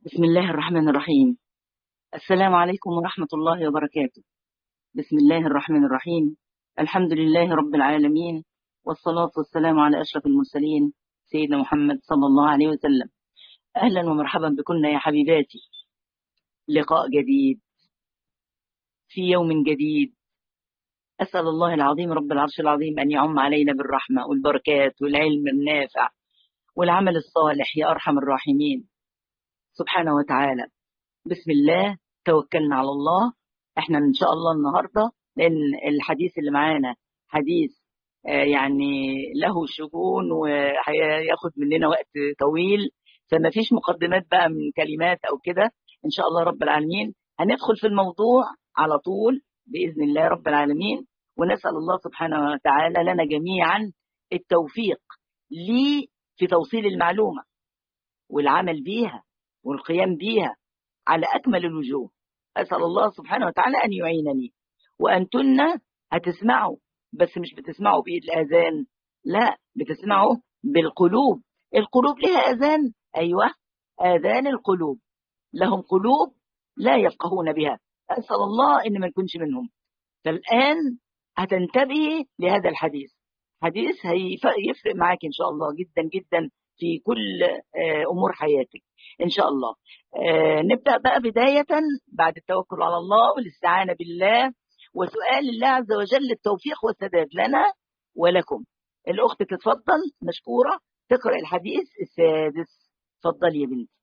بسم الله الرحمن الرحيم السلام عليكم ورحمة الله وبركاته بسم الله الرحمن الرحيم الحمد لله رب العالمين والصلاة والسلام على أشرف المرسلين سيدنا محمد صلى الله عليه وسلم أهلا ومرحبا بكم يا حبيباتي لقاء جديد في يوم جديد أسأل الله العظيم رب العرش العظيم أن يعم علينا بالرحمة والبركات والعلم النافع والعمل الصالح يا أرحم الراحمين سبحانه وتعالى بسم الله توكلنا على الله احنا ان شاء الله النهارده لان الحديث اللي معانا حديث آه، يعني له شجون وهياخد مننا وقت طويل فما فيش مقدمات بقى من كلمات او كده ان شاء الله رب العالمين هندخل في الموضوع على طول باذن الله رب العالمين ونسال الله سبحانه وتعالى لنا جميعا التوفيق لي في توصيل المعلومه والعمل بيها والقيام بيها على أكمل الوجوه أسأل الله سبحانه وتعالى أن يعينني وأنتن هتسمعوا بس مش بتسمعوا بإيد الآذان لا بتسمعوا بالقلوب القلوب لها أذان أيوة آذان القلوب لهم قلوب لا يفقهون بها أسأل الله إن ما نكونش منهم فالآن هتنتبهي لهذا الحديث حديث هيفرق معاك إن شاء الله جدا جدا في كل آه، أمور حياتك إن شاء الله آه، نبدأ بقى بداية بعد التوكل على الله والاستعانة بالله وسؤال الله عز وجل التوفيق والسداد لنا ولكم الأخت تتفضل مشكورة تقرأ الحديث السادس تفضل يا بنتي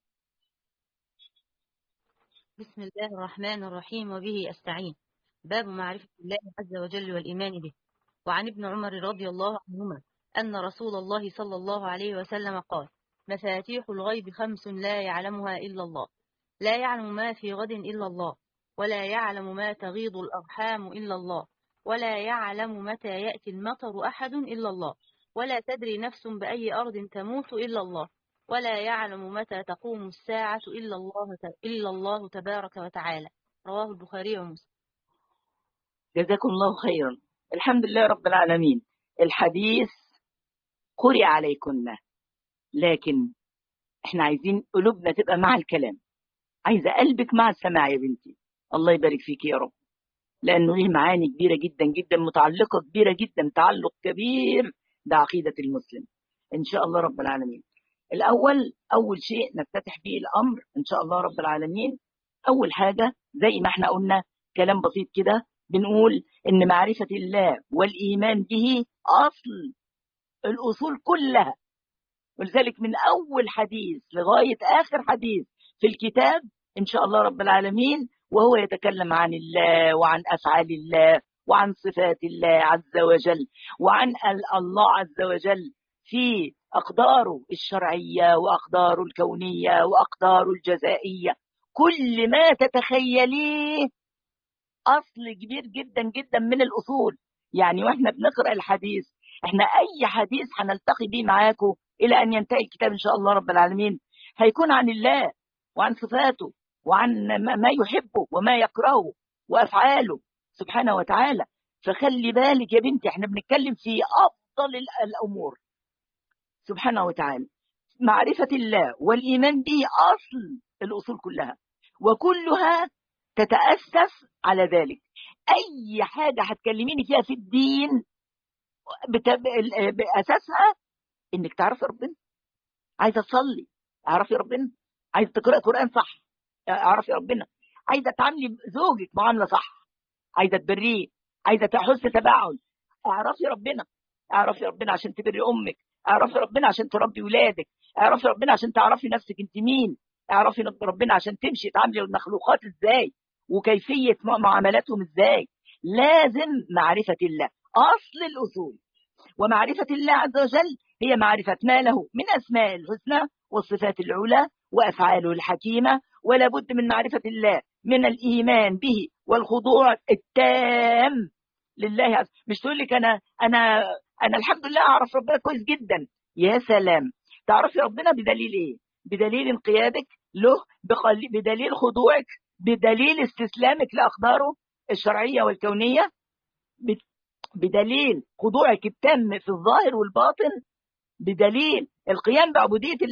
بسم الله الرحمن الرحيم وبه أستعين باب معرفة الله عز وجل والإيمان به وعن ابن عمر رضي الله عنهما أن رسول الله صلى الله عليه وسلم قال مفاتيح الغيب خمس لا يعلمها إلا الله لا يعلم ما في غد إلا الله ولا يعلم ما تغيض الأرحام إلا الله ولا يعلم متى يأتي المطر أحد إلا الله ولا تدري نفس بأي أرض تموت إلا الله ولا يعلم متى تقوم الساعة إلا الله إلا الله تبارك وتعالى رواه البخاري ومسلم جزاكم الله خيرا الحمد لله رب العالمين الحديث قرئ عليكن لكن احنا عايزين قلوبنا تبقى مع الكلام عايزة قلبك مع السماع يا بنتي الله يبارك فيك يا رب لأنه ليه معاني كبيرة جدا جدا متعلقة كبيرة جدا تعلق كبير بعقيدة المسلم إن شاء الله رب العالمين الأول أول شيء نفتتح به الأمر إن شاء الله رب العالمين أول حاجة زي ما احنا قلنا كلام بسيط كده بنقول إن معرفة الله والإيمان به أصل الأصول كلها ولذلك من أول حديث لغاية آخر حديث في الكتاب إن شاء الله رب العالمين وهو يتكلم عن الله وعن أفعال الله وعن صفات الله عز وجل وعن الله عز وجل في أقداره الشرعية وأقداره الكونية وأقداره الجزائية كل ما تتخيليه أصل كبير جدا جدا من الأصول يعني وإحنا بنقرأ الحديث إحنا أي حديث هنلتقي بيه معاكم إلى أن ينتهي الكتاب إن شاء الله رب العالمين هيكون عن الله وعن صفاته وعن ما يحبه وما يكرهه وأفعاله سبحانه وتعالى فخلي بالك يا بنتي احنا بنتكلم في أفضل الأمور سبحانه وتعالى معرفة الله والإيمان به أصل الأصول كلها وكلها تتأسس على ذلك أي حاجة هتكلميني فيها في الدين بأساسها إنك تعرفي ربنا عايزة تصلي اعرفي ربنا عايزة تقرأي قرآن صح اعرفي ربنا عايزة تعاملي زوجك معاملة صح عايزة تبريه عايزة تحس تباعد اعرفي ربنا اعرفي ربنا عشان تبري أمك اعرفي ربنا عشان تربي ولادك اعرفي ربنا عشان تعرفي نفسك انت مين اعرفي ربنا عشان تمشي تعاملي المخلوقات ازاي وكيفية معاملاتهم ازاي لازم معرفة الله أصل الأصول ومعرفة الله عز وجل هي معرفة ما له من أسماء الحسنى والصفات العلى وأفعاله الحكيمة ولا بد من معرفة الله من الإيمان به والخضوع التام لله عز مش تقول لك أنا أنا أنا الحمد لله أعرف ربنا كويس جدا يا سلام تعرفي ربنا بدليل إيه؟ بدليل انقيادك له بدليل خضوعك بدليل استسلامك لأقداره الشرعية والكونية بدليل خضوعك التام في الظاهر والباطن بدليل القيام بعبودية الله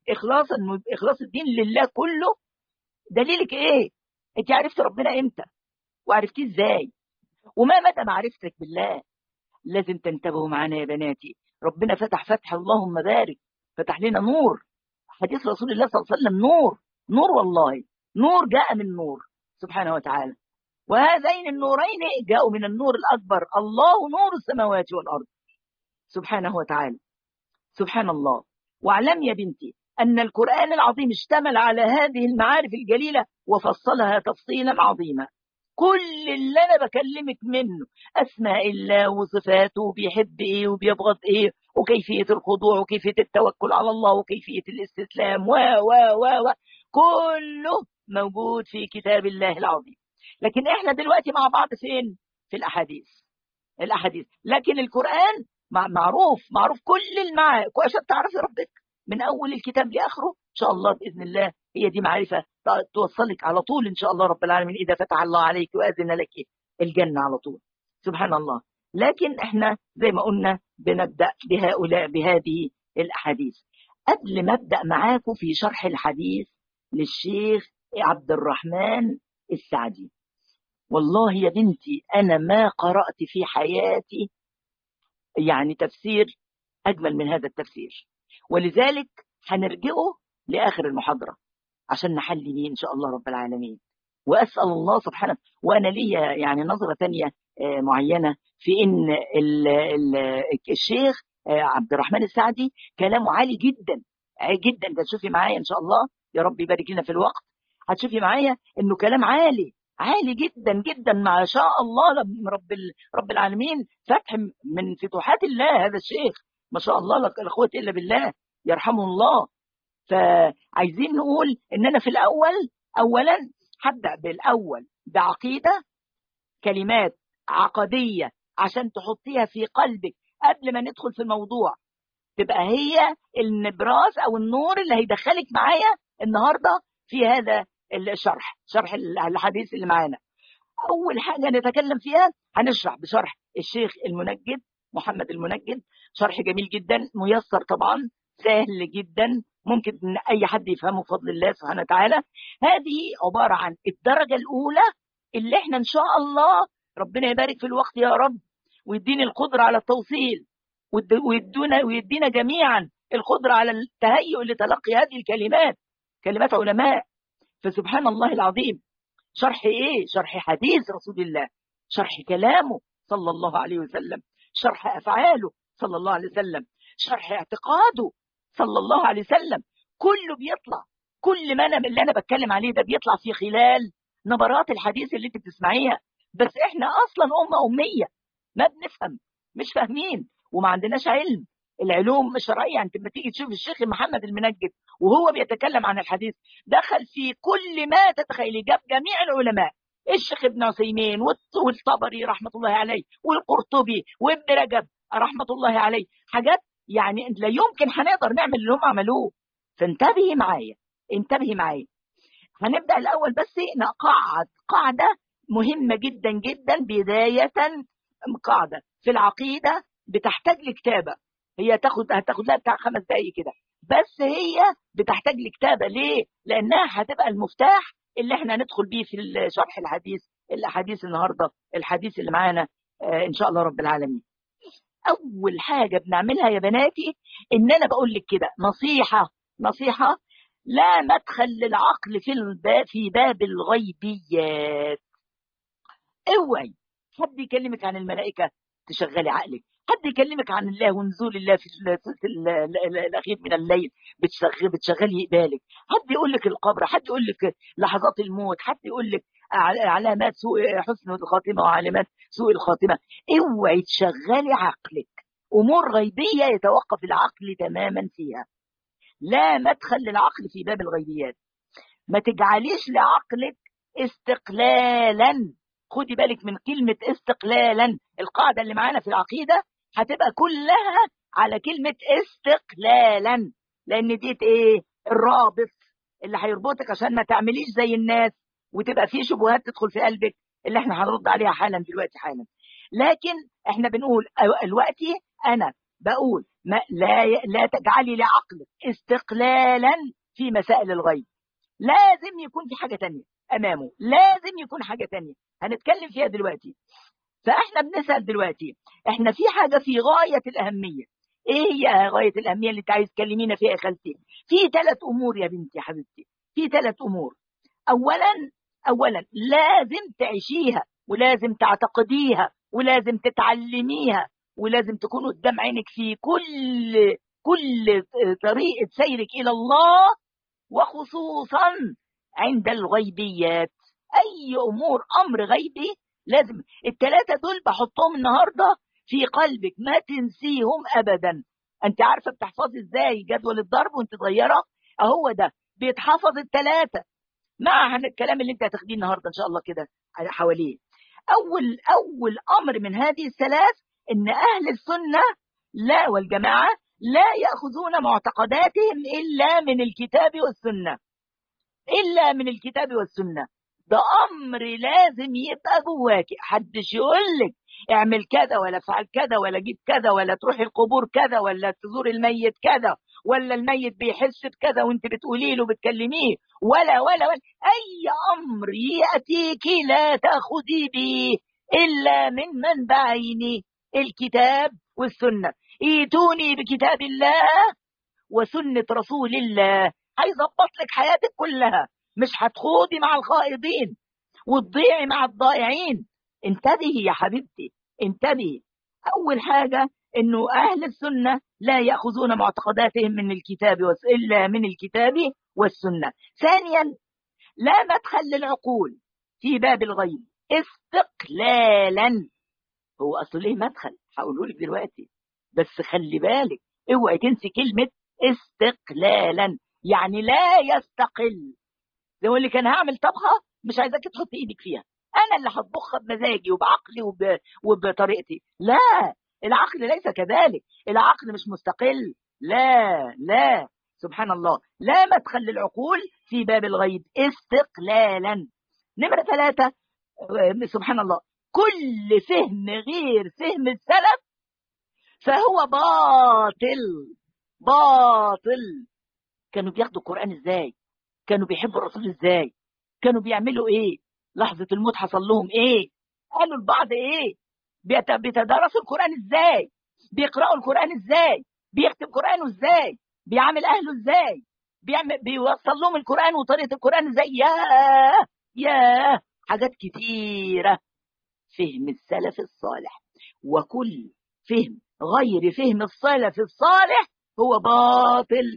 اخلاص اخلاص الدين لله كله دليلك ايه انت عرفت ربنا امتى وعرفتيه ازاي وما مدى معرفتك بالله لازم تنتبهوا معانا يا بناتي ربنا فتح فتح اللهم بارك فتح لنا نور حديث رسول الله صلى الله عليه وسلم نور نور والله نور جاء من نور سبحانه وتعالى وهذين النورين جاءوا من النور الأكبر الله نور السماوات والأرض سبحانه وتعالى سبحان الله واعلم يا بنتي أن القرآن العظيم اشتمل على هذه المعارف الجليلة وفصلها تفصيلا عظيما كل اللي أنا بكلمك منه أسماء الله وصفاته بيحب إيه وبيبغض إيه وكيفية الخضوع وكيفية التوكل على الله وكيفية الاستسلام و و و و كله موجود في كتاب الله العظيم لكن احنا دلوقتي مع بعض فين في الأحاديث الأحاديث لكن القرآن معروف معروف كل المعاني عشان تعرفي ربك من أول الكتاب لآخره إن شاء الله بإذن الله هي دي معرفة توصلك على طول إن شاء الله رب العالمين إذا فتح الله عليك وأذن لك الجنة على طول سبحان الله لكن احنا زي ما قلنا بنبدأ بهؤلاء بهذه الأحاديث قبل ما أبدأ معاكم في شرح الحديث للشيخ عبد الرحمن السعدي والله يا بنتي أنا ما قرأت في حياتي يعني تفسير أجمل من هذا التفسير ولذلك هنرجعه لآخر المحاضرة عشان نحل بيه إن شاء الله رب العالمين وأسأل الله سبحانه وأنا لي يعني نظرة تانية معينة في إن ال ال الشيخ عبد الرحمن السعدي كلامه عالي جدا جدا ده تشوفي معايا إن شاء الله يا رب يبارك لنا في الوقت هتشوفي معايا إنه كلام عالي عالي جدا جدا ما شاء الله رب رب العالمين فتح من فتوحات الله هذا الشيخ ما شاء الله لا قوه الا بالله يرحمه الله فعايزين نقول ان انا في الاول اولا هبدا بالاول بعقيده كلمات عقديه عشان تحطيها في قلبك قبل ما ندخل في الموضوع تبقى هي النبراس او النور اللي هيدخلك معايا النهارده في هذا الشرح شرح الحديث اللي معانا اول حاجه نتكلم فيها هنشرح بشرح الشيخ المنجد محمد المنجد شرح جميل جدا ميسر طبعا سهل جدا ممكن ان اي حد يفهمه بفضل الله سبحانه وتعالى هذه عباره عن الدرجه الاولى اللي احنا ان شاء الله ربنا يبارك في الوقت يا رب ويديني القدره على التوصيل ويدونا ويدينا جميعا القدره على التهيؤ لتلقي هذه الكلمات كلمات علماء فسبحان الله العظيم شرح ايه شرح حديث رسول الله شرح كلامه صلى الله عليه وسلم شرح افعاله صلى الله عليه وسلم شرح اعتقاده صلى الله عليه وسلم كله بيطلع كل ما انا اللي انا بتكلم عليه ده بيطلع في خلال نبرات الحديث اللي انت بتسمعيها بس احنا اصلا امه اميه ما بنفهم مش فاهمين وما عندناش علم العلوم الشرعيه انت لما تيجي تشوف الشيخ محمد المنجد وهو بيتكلم عن الحديث دخل في كل ما تتخيلي جاب جميع العلماء الشيخ ابن عثيمين والطبري رحمه الله عليه والقرطبي وابن رجب رحمه الله عليه حاجات يعني لا يمكن هنقدر نعمل اللي هم عملوه فانتبهي معايا انتبهي معايا هنبدا الاول بس نقعد قاعده مهمه جدا جدا بدايه قاعده في العقيده بتحتاج لكتابه هي تاخد هتاخد لها بتاع خمس دقايق كده بس هي بتحتاج لكتابه ليه؟ لانها هتبقى المفتاح اللي احنا ندخل بيه في شرح الحديث الاحاديث النهارده الحديث اللي معانا آه ان شاء الله رب العالمين. اول حاجه بنعملها يا بناتي ان انا بقول لك كده نصيحه نصيحه لا مدخل للعقل في الباب في باب الغيبيات. اوعي حد يكلمك عن الملائكه تشغلي عقلك حد يكلمك عن الله ونزول الله في الثلث الاخير من الليل بتشغل بتشغلي بالك حد يقول لك القبر حد يقول لك لحظات الموت حد يقول لك علامات سوء حسن الخاتمه وعلامات سوء الخاتمه اوعي تشغلي عقلك امور غيبيه يتوقف العقل تماما فيها لا مدخل للعقل في باب الغيبيات ما تجعليش لعقلك استقلالا خدي بالك من كلمة استقلالا القاعدة اللي معانا في العقيدة هتبقى كلها على كلمة استقلالا لأن دي إيه الرابط اللي هيربطك عشان ما تعمليش زي الناس وتبقى في شبهات تدخل في قلبك اللي احنا هنرد عليها حالا دلوقتي حالا لكن احنا بنقول دلوقتي انا بقول ما لا لا تجعلي لعقلك استقلالا في مسائل الغيب لازم يكون في حاجة تانية أمامه لازم يكون حاجة تانية هنتكلم فيها دلوقتي فإحنا بنسأل دلوقتي إحنا في حاجة في غاية الأهمية إيه هي غاية الأهمية اللي أنت عايز تكلمينا فيها يا خالتي في ثلاث أمور يا بنتي يا حبيبتي في ثلاث أمور أولا أولا لازم تعيشيها ولازم تعتقديها ولازم تتعلميها ولازم تكون قدام عينك في كل كل طريقة سيرك إلى الله وخصوصا عند الغيبيات أي أمور أمر غيبي لازم الثلاثة دول بحطهم النهاردة في قلبك ما تنسيهم أبدا أنت عارفة بتحفظي إزاي جدول الضرب وأنت صغيرة أهو ده بيتحفظ الثلاثة مع الكلام اللي أنت هتاخديه النهاردة إن شاء الله كده حواليه أول أول أمر من هذه الثلاث إن أهل السنة لا والجماعة لا يأخذون معتقداتهم إلا من الكتاب والسنة إلا من الكتاب والسنة ده أمر لازم يبقى جواكي حدش يقول لك اعمل كذا ولا افعل كذا ولا جيب كذا ولا تروح القبور كذا ولا تزور الميت كذا ولا الميت بيحس بكذا وانت بتقولي له بتكلميه ولا ولا ولا اي امر ياتيك لا تاخذي به الا من منبعين الكتاب والسنه ايتوني بكتاب الله وسنه رسول الله هيظبط لك حياتك كلها مش هتخوضي مع الخائضين وتضيعي مع الضائعين انتبهي يا حبيبتي انتبهي اول حاجه انه اهل السنه لا ياخذون معتقداتهم من الكتاب الا من الكتاب والسنه ثانيا لا مدخل للعقول في باب الغيب استقلالا هو اصله ليه مدخل هقوله لك دلوقتي بس خلي بالك اوعي تنسي كلمه استقلالا يعني لا يستقل زي ما لك انا هعمل طبخه مش عايزاك تحط ايدك فيها انا اللي هطبخها بمزاجي وبعقلي وب... وبطريقتي لا العقل ليس كذلك العقل مش مستقل لا لا سبحان الله لا مدخل للعقول في باب الغيب استقلالا نمرة ثلاثة سبحان الله كل فهم غير فهم السلف فهو باطل باطل كانوا بياخدوا القرآن ازاي كانوا بيحبوا الرسول ازاي كانوا بيعملوا ايه لحظة الموت حصل لهم ايه قالوا لبعض ايه بيتدرسوا القرآن ازاي بيقرأوا القرآن ازاي بيكتب قرآنه ازاي بيعامل اهله ازاي بيعمل بيوصل لهم القرآن وطريقة القرآن ازاي يا يا حاجات كتيرة فهم السلف الصالح وكل فهم غير فهم السلف الصالح هو باطل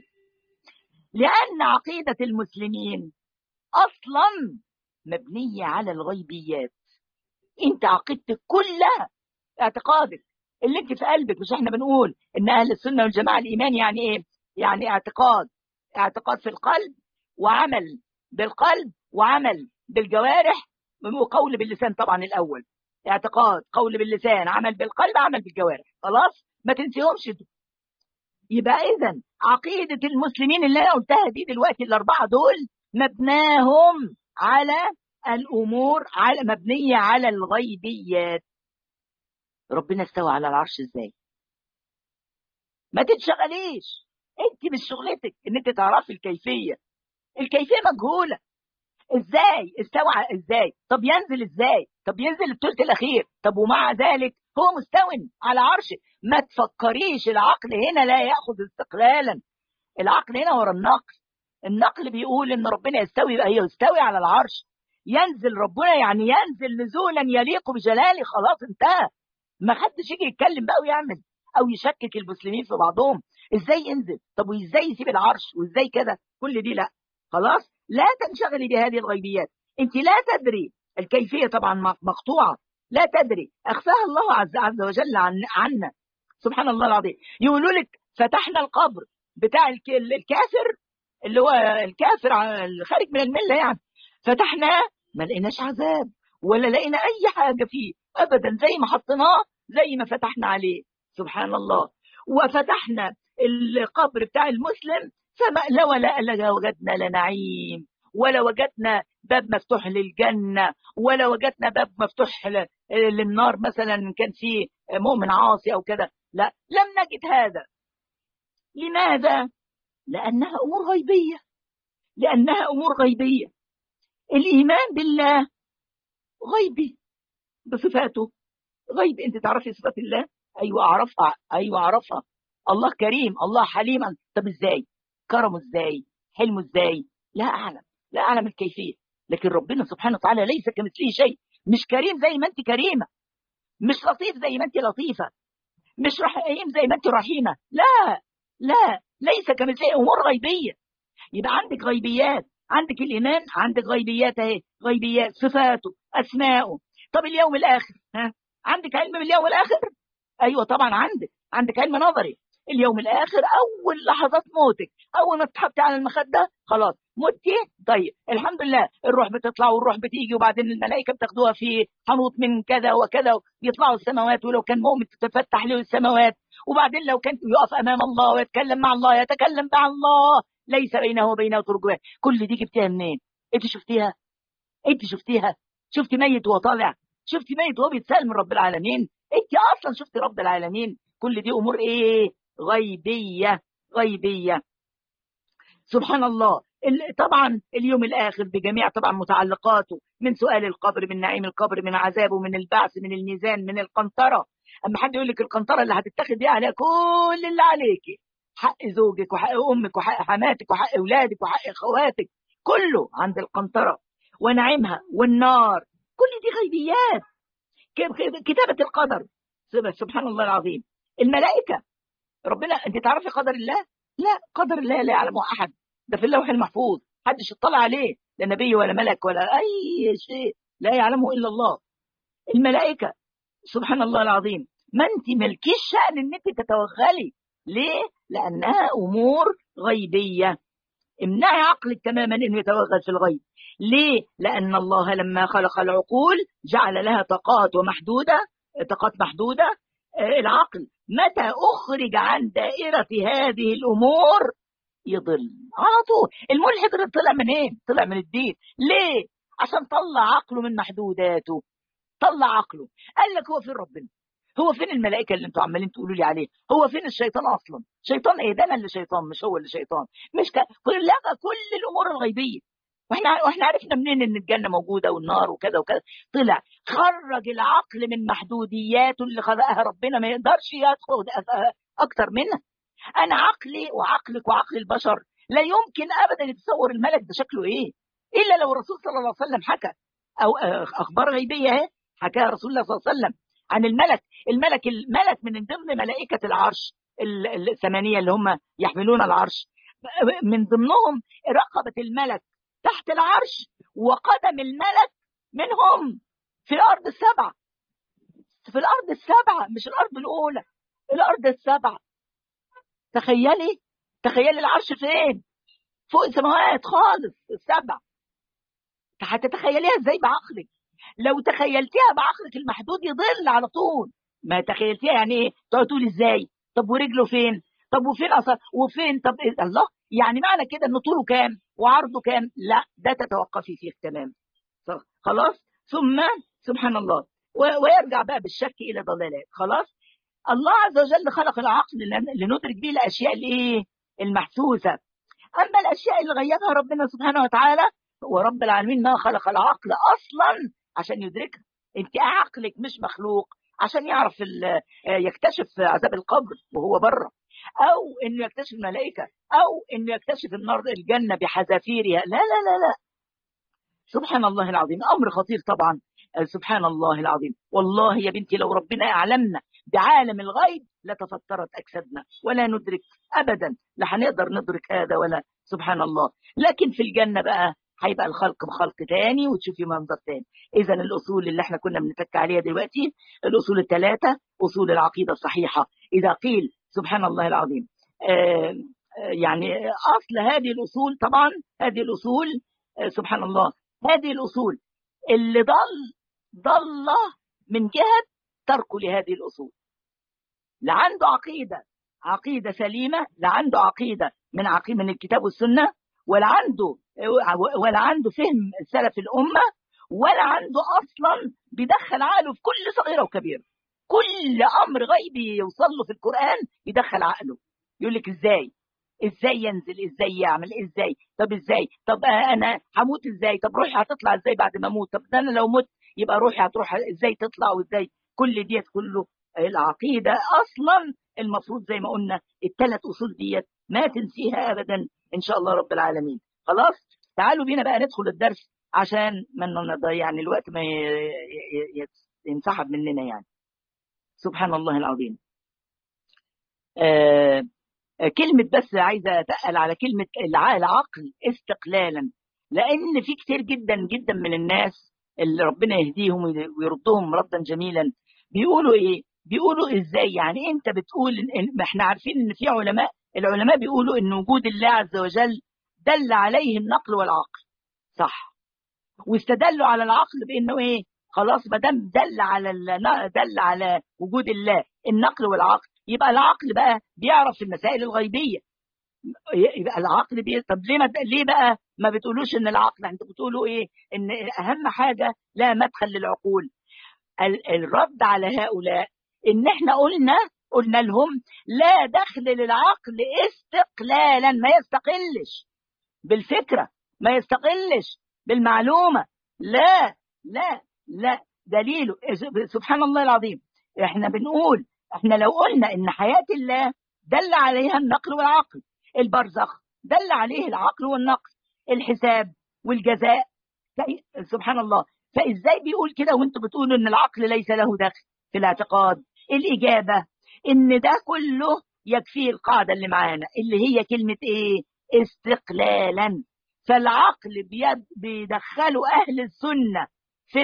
لأن عقيدة المسلمين أصلا مبنية على الغيبيات انت عقيدتك كلها اعتقادك اللي انت في قلبك مش احنا بنقول ان اهل السنه والجماعه الايمان يعني ايه يعني اعتقاد اعتقاد في القلب وعمل بالقلب وعمل بالجوارح وقول باللسان طبعا الاول اعتقاد قول باللسان عمل بالقلب عمل بالجوارح خلاص ما تنسيهمش يبقى اذا عقيده المسلمين اللي انا قلتها دي دلوقتي الاربعه دول مبناهم على الامور على مبنيه على الغيبيات ربنا استوى على العرش ازاي ما تتشغليش انت مش شغلتك ان انت تعرفي الكيفيه الكيفيه مجهوله ازاي استوى ازاي طب ينزل ازاي طب ينزل الثلث الاخير طب ومع ذلك هو مستو على عرشه ما تفكريش العقل هنا لا ياخذ استقلالا العقل هنا ورا النقل النقل بيقول ان ربنا يستوي يبقى يستوي على العرش ينزل ربنا يعني ينزل نزولا يليق بجلاله خلاص انتهى ما حدش يجي يتكلم بقى ويعمل او يشكك المسلمين في بعضهم ازاي ينزل طب وازاي يسيب العرش وازاي كده كل دي لا خلاص لا تنشغلي بهذه الغيبيات انت لا تدري الكيفيه طبعا مقطوعه لا تدري اخفاها الله عز, عز وجل عن عنا سبحان الله العظيم يقولوا لك فتحنا القبر بتاع الكافر اللي هو الكافر الخارج من المله يعني فتحناه ما لقيناش عذاب ولا لقينا اي حاجه فيه ابدا زي ما حطيناه زي ما فتحنا عليه سبحان الله وفتحنا القبر بتاع المسلم فما لا ولا لا وجدنا لا نعيم ولا وجدنا باب مفتوح للجنه ولا وجدنا باب مفتوح للنار مثلا كان فيه مؤمن عاصي او كده لا لم نجد هذا لماذا لانها امور غيبيه لانها امور غيبيه الايمان بالله غيبي بصفاته غيب انت تعرفي صفات الله ايوه اعرفها ايوه اعرفها الله كريم الله حليم طب ازاي كرمه ازاي حلمه ازاي لا اعلم لا اعلم الكيفيه لكن ربنا سبحانه وتعالى ليس كمثله شيء مش كريم زي ما انت كريمه مش لطيف زي ما انت لطيفه مش رحيم زي ما انت رحيمه لا لا ليس كمثله امور غيبيه يبقى عندك غيبيات عندك الايمان عندك غيبيات اهي غيبيات صفاته اسماءه طب اليوم الاخر ها عندك علم باليوم الاخر ايوه طبعا عندك عندك علم نظري اليوم الاخر اول لحظات موتك اول ما تحطي على المخده خلاص متي طيب الحمد لله الروح بتطلع والروح بتيجي وبعدين الملائكه بتاخدوها في حنوط من كذا وكذا يطلعوا السماوات ولو كان مؤمن تتفتح له السماوات وبعدين لو كان يقف امام الله ويتكلم مع الله يتكلم مع الله ليس بينه وبينه ترجمان كل دي جبتيها منين انت شفتيها انت شفتيها شفتي ميت وهو طالع شفتي ميت وهو بيتسال من رب العالمين انت اصلا شفتي رب العالمين كل دي امور ايه غيبيه غيبيه سبحان الله طبعا اليوم الاخر بجميع طبعا متعلقاته من سؤال القبر من نعيم القبر من عذابه من البعث من الميزان من القنطره اما حد يقول لك القنطره اللي هتتاخد دي عليها كل اللي عليكي حق زوجك وحق امك وحق حماتك وحق اولادك وحق اخواتك كله عند القنطره ونعيمها والنار كل دي غيبيات كتابه القدر سبحان الله العظيم الملائكه ربنا انت تعرفي قدر الله لا قدر الله لا يعلمه احد ده في اللوح المحفوظ محدش اطلع عليه لا نبي ولا ملك ولا اي شيء لا يعلمه الا الله الملائكه سبحان الله العظيم ما انت ملكيش شان ان انت تتوغلي ليه لانها امور غيبيه امنعي عقلك تماما انه يتوغل في الغيب ليه لان الله لما خلق العقول جعل لها طاقات ومحدوده طاقات محدوده العقل متى اخرج عن دائره هذه الامور يضل على طول الملحد طلع من ايه طلع من الدين ليه عشان طلع عقله من محدوداته طلع عقله قال لك هو فين ربنا هو فين الملائكه اللي انتوا عمالين تقولوا لي عليه هو فين الشيطان اصلا شيطان ايه ده انا اللي شيطان مش هو اللي شيطان مش ك... لغى كل الامور الغيبيه واحنا واحنا عرفنا منين ان الجنه موجوده والنار وكذا وكذا طلع خرج العقل من محدودياته اللي خلقها ربنا ما يقدرش يدخل اكتر منها انا عقلي وعقلك وعقل البشر لا يمكن ابدا يتصور الملك ده شكله ايه الا لو الرسول صلى الله عليه وسلم حكى او اخبار غيبيه اهي حكاها رسول الله صلى الله عليه وسلم عن الملك الملك الملك من ضمن ملائكه العرش الثمانيه اللي هم يحملون العرش من ضمنهم رقبه الملك تحت العرش وقدم الملك منهم في الارض السبعه في الارض السبعه مش الارض الاولى الارض السبعه تخيلي تخيلي العرش فين فوق السماوات خالص السبع هتتخيليها ازاي بعقلك لو تخيلتيها بعقلك المحدود يضل على طول ما تخيلتيها يعني ايه تقعد تقول ازاي طب ورجله فين طب وفين اصلا وفين طب إيه؟ الله يعني معنى كده ان طوله كام وعرضه كام لا ده تتوقفي فيه تمام خلاص ثم سبحان الله ويرجع بقى بالشك الى ضلالات خلاص الله عز وجل خلق العقل لندرك به الاشياء الايه المحسوسه اما الاشياء اللي غيبها ربنا سبحانه وتعالى هو رب العالمين ما خلق العقل اصلا عشان يدركها انت عقلك مش مخلوق عشان يعرف يكتشف عذاب القبر وهو بره او انه يكتشف الملائكه او انه يكتشف النار الجنه بحذافيرها لا لا لا لا سبحان الله العظيم امر خطير طبعا سبحان الله العظيم والله يا بنتي لو ربنا اعلمنا بعالم الغيب لتفطرت اجسادنا ولا ندرك ابدا لا هنقدر ندرك هذا ولا سبحان الله لكن في الجنه بقى هيبقى الخلق بخلق تاني وتشوفي منظر تاني اذا الاصول اللي احنا كنا بنتك عليها دلوقتي الاصول الثلاثه اصول العقيده الصحيحه اذا قيل سبحان الله العظيم آه يعني اصل هذه الاصول طبعا هذه الاصول آه سبحان الله هذه الاصول اللي ضل ضل من جهه تركه لهذه الاصول لا عنده عقيده عقيده سليمه لا عنده عقيده من عقيده من الكتاب والسنه ولا عنده ولا عنده فهم سلف الامه ولا عنده اصلا بيدخل عقله في كل صغيره وكبيره كل امر غيبي يوصل له في القران يدخل عقله يقول لك ازاي ازاي ينزل ازاي يعمل ازاي طب ازاي طب انا هموت ازاي طب روحي هتطلع ازاي بعد ما اموت طب انا لو مت يبقى روحي هتروح ازاي تطلع وازاي كل ديت كله العقيده اصلا المفروض زي ما قلنا الثلاث اصول ديت ما تنسيها ابدا ان شاء الله رب العالمين خلاص تعالوا بينا بقى ندخل الدرس عشان ما نضيع يعني الوقت ما ينسحب مننا يعني سبحان الله العظيم آه كلمة بس عايزة أتقل على كلمة العقل استقلالا لأن في كتير جدا جدا من الناس اللي ربنا يهديهم ويردهم ردا جميلا بيقولوا إيه؟ بيقولوا إزاي يعني أنت بتقول إن إحنا عارفين إن في علماء العلماء بيقولوا إن وجود الله عز وجل دل عليه النقل والعقل صح واستدلوا على العقل بانه ايه خلاص ما دام دل على دل على وجود الله النقل والعقل يبقى العقل بقى بيعرف المسائل الغيبيه يبقى العقل بي... طب ليه ما... ليه بقى ما بتقولوش ان العقل انتوا بتقولوا ايه ان اهم حاجه لا مدخل للعقول ال... الرد على هؤلاء ان احنا قلنا قلنا لهم لا دخل للعقل استقلالا ما يستقلش بالفكره ما يستقلش بالمعلومه لا لا لا دليله سبحان الله العظيم احنا بنقول احنا لو قلنا ان حياه الله دل عليها النقل والعقل البرزخ دل عليه العقل والنقل الحساب والجزاء سبحان الله فازاي بيقول كده وانتم بتقولوا ان العقل ليس له دخل في الاعتقاد الاجابه ان ده كله يكفيه القاعده اللي معانا اللي هي كلمه ايه استقلالا فالعقل بيد بيدخلوا اهل السنه في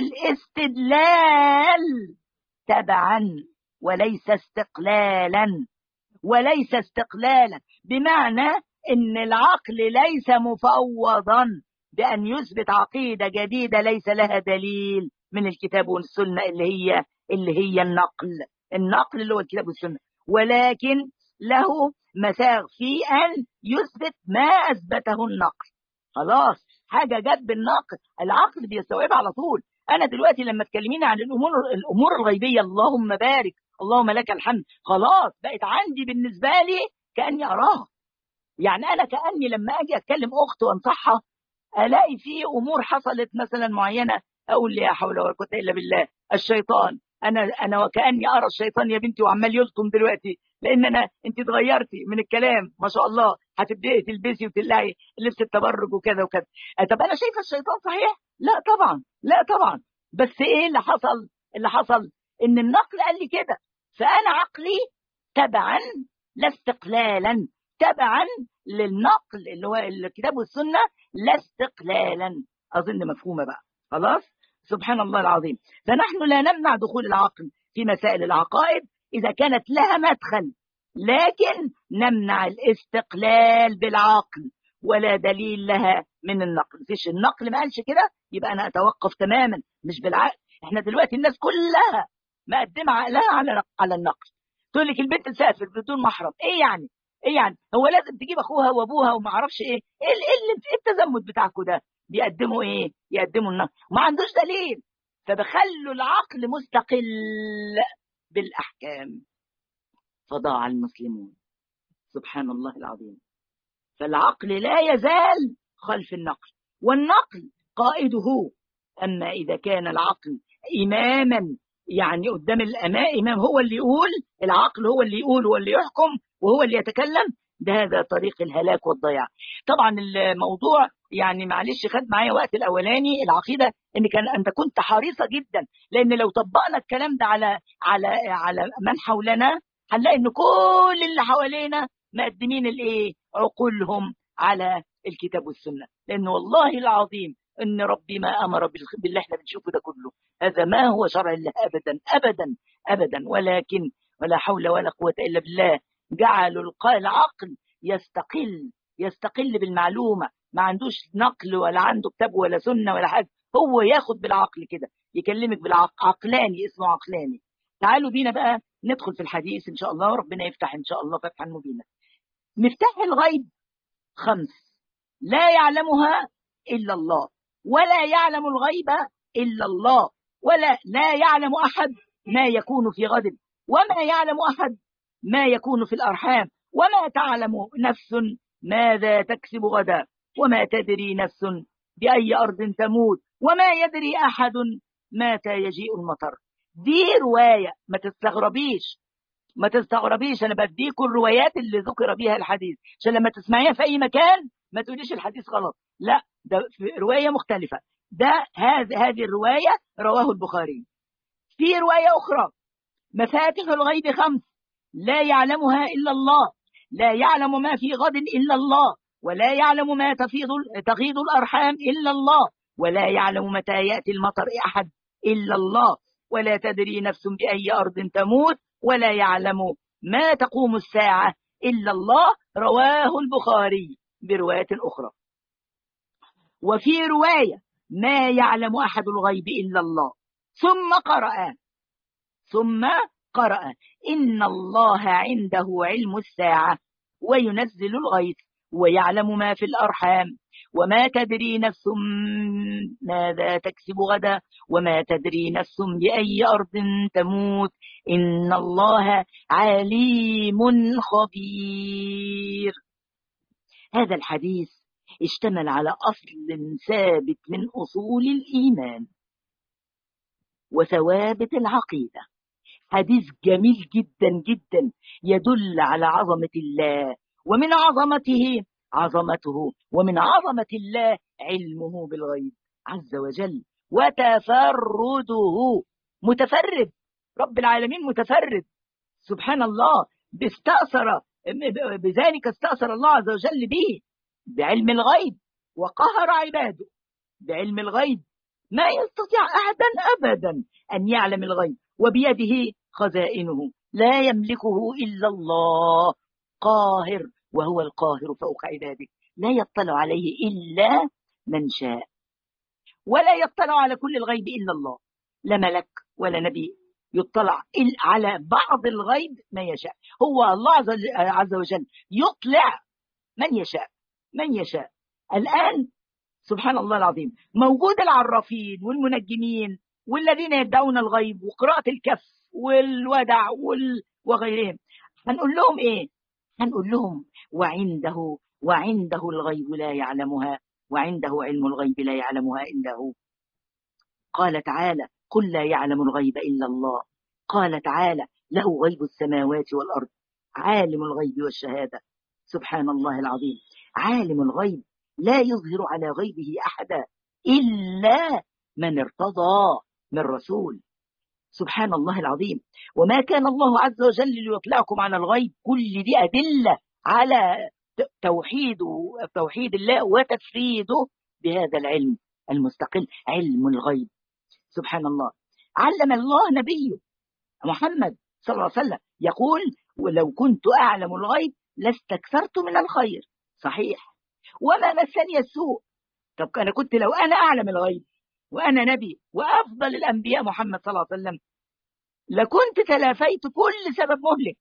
الاستدلال تبعا وليس استقلالا وليس استقلالا بمعنى ان العقل ليس مفوضا بان يثبت عقيده جديده ليس لها دليل من الكتاب والسنه اللي هي اللي هي النقل النقل اللي هو الكتاب والسنه ولكن له مساغ في ان يثبت ما اثبته النقل خلاص حاجه جت بالنقل العقل بيستوعبها على طول انا دلوقتي لما تكلميني عن الامور الامور الغيبيه اللهم بارك اللهم لك الحمد خلاص بقت عندي بالنسبه لي كاني اراها يعني انا كاني لما اجي اتكلم اخت وانصحها الاقي في امور حصلت مثلا معينه اقول لا حول ولا قوه الا بالله الشيطان انا انا وكاني ارى الشيطان يا بنتي وعمال يلطم دلوقتي لان انا انت اتغيرتي من الكلام ما شاء الله هتبداي تلبسي وتلاقي لبس التبرج وكذا وكذا طب انا شايفه الشيطان صحيح لا طبعا لا طبعا بس ايه اللي حصل اللي حصل ان النقل قال لي كده فانا عقلي تبعا لا استقلالا تبعا للنقل اللي هو الكتاب والسنه لا استقلالا اظن مفهومه بقى خلاص سبحان الله العظيم فنحن لا نمنع دخول العقل في مسائل العقائد اذا كانت لها مدخل لكن نمنع الاستقلال بالعقل ولا دليل لها من النقل فيش النقل ما قالش كده يبقى انا اتوقف تماما مش بالعقل احنا دلوقتي الناس كلها مقدمه عقلها على على النقل تقول لك البنت تسافر بدون محرم ايه يعني ايه يعني هو لازم تجيب اخوها وابوها وما اعرفش ايه ايه ايه التزمت بتاعكم ده بيقدموا ايه يقدموا النقل ما عندوش دليل فبخلوا العقل مستقل بالاحكام فضاع المسلمون سبحان الله العظيم فالعقل لا يزال خلف النقل والنقل قائده اما اذا كان العقل اماما يعني قدام الامام امام هو اللي يقول العقل هو اللي يقول هو اللي يحكم وهو اللي يتكلم ده هذا طريق الهلاك والضياع طبعا الموضوع يعني معلش خد معايا وقت الاولاني العقيده ان كان انت كنت حريصه جدا لان لو طبقنا الكلام ده على على على من حولنا هنلاقي ان كل اللي حوالينا مقدمين الايه عقولهم على الكتاب والسنه لان والله العظيم ان ربي ما امر باللي احنا بنشوفه ده كله هذا ما هو شرع الله ابدا ابدا ابدا ولكن ولا حول ولا قوه الا بالله جعلوا العقل يستقل يستقل بالمعلومه ما عندوش نقل ولا عنده كتاب ولا سنه ولا حاجه هو ياخد بالعقل كده يكلمك بالعقل عقلاني اسمه عقلاني تعالوا بينا بقى ندخل في الحديث ان شاء الله وربنا يفتح ان شاء الله فتحا مبينا مفتاح الغيب خمس لا يعلمها الا الله ولا يعلم الغيب الا الله ولا لا يعلم احد ما يكون في غد وما يعلم أحد ما يكون في الأرحام وما تعلم نفس ماذا تكسب غدا وما تدري نفس بأي أرض تموت وما يدري أحد متى يجيء المطر دي رواية ما تستغربيش ما تستغربيش أنا بديكم الروايات اللي ذكر بها الحديث عشان لما تسمعيها في أي مكان ما تقوليش الحديث غلط لا ده في رواية مختلفة ده هذه هذه الرواية رواه البخاري في رواية أخرى مفاتح الغيب خمس لا يعلمها إلا الله لا يعلم ما في غد إلا الله ولا يعلم ما تفيض تغيض الأرحام إلا الله ولا يعلم متى يأتي المطر أحد إلا الله ولا تدري نفس بأي أرض تموت ولا يعلم ما تقوم الساعة إلا الله رواه البخاري برواية أخرى وفي رواية ما يعلم أحد الغيب إلا الله ثم قرأ ثم قرأ إن الله عنده علم الساعة وينزل الغيث ويعلم ما في الأرحام وما تدري نفس ماذا تكسب غدا وما تدري نفس بأي أرض تموت إن الله عليم خبير هذا الحديث اشتمل على أصل ثابت من أصول الإيمان وثوابت العقيدة حديث جميل جدا جدا يدل على عظمة الله ومن عظمته عظمته ومن عظمة الله علمه بالغيب عز وجل وتفرده متفرد رب العالمين متفرد سبحان الله استأثر بذلك استأثر الله عز وجل به بعلم الغيب وقهر عباده بعلم الغيب ما يستطيع أحدا أبدا أن يعلم الغيب وبيده خزائنه لا يملكه إلا الله قاهر وهو القاهر فوق عباده لا يطلع عليه إلا من شاء ولا يطلع على كل الغيب إلا الله لا ملك ولا نبي يطلع على بعض الغيب ما يشاء هو الله عز وجل يطلع من يشاء من يشاء الآن سبحان الله العظيم موجود العرافين والمنجمين والذين يدعون الغيب وقراءة الكف والودع وال... وغيرهم هنقول لهم ايه هنقول لهم وعنده وعنده الغيب لا يعلمها وعنده علم الغيب لا يعلمها إلا هو قال تعالى قل لا يعلم الغيب إلا الله قال تعالى له غيب السماوات والأرض عالم الغيب والشهادة سبحان الله العظيم عالم الغيب لا يظهر على غيبه أحدا إلا من ارتضى من رسول سبحان الله العظيم وما كان الله عز وجل ليطلعكم على الغيب كل دي أدلة على توحيد توحيد الله وتفريده بهذا العلم المستقل علم الغيب سبحان الله علم الله نبيه محمد صلى الله عليه وسلم يقول ولو كنت أعلم الغيب لاستكثرت من الخير صحيح وما مسني السوء طب أنا كنت لو أنا أعلم الغيب وأنا نبي وأفضل الأنبياء محمد صلى الله عليه وسلم لكنت تلافيت كل سبب مهلك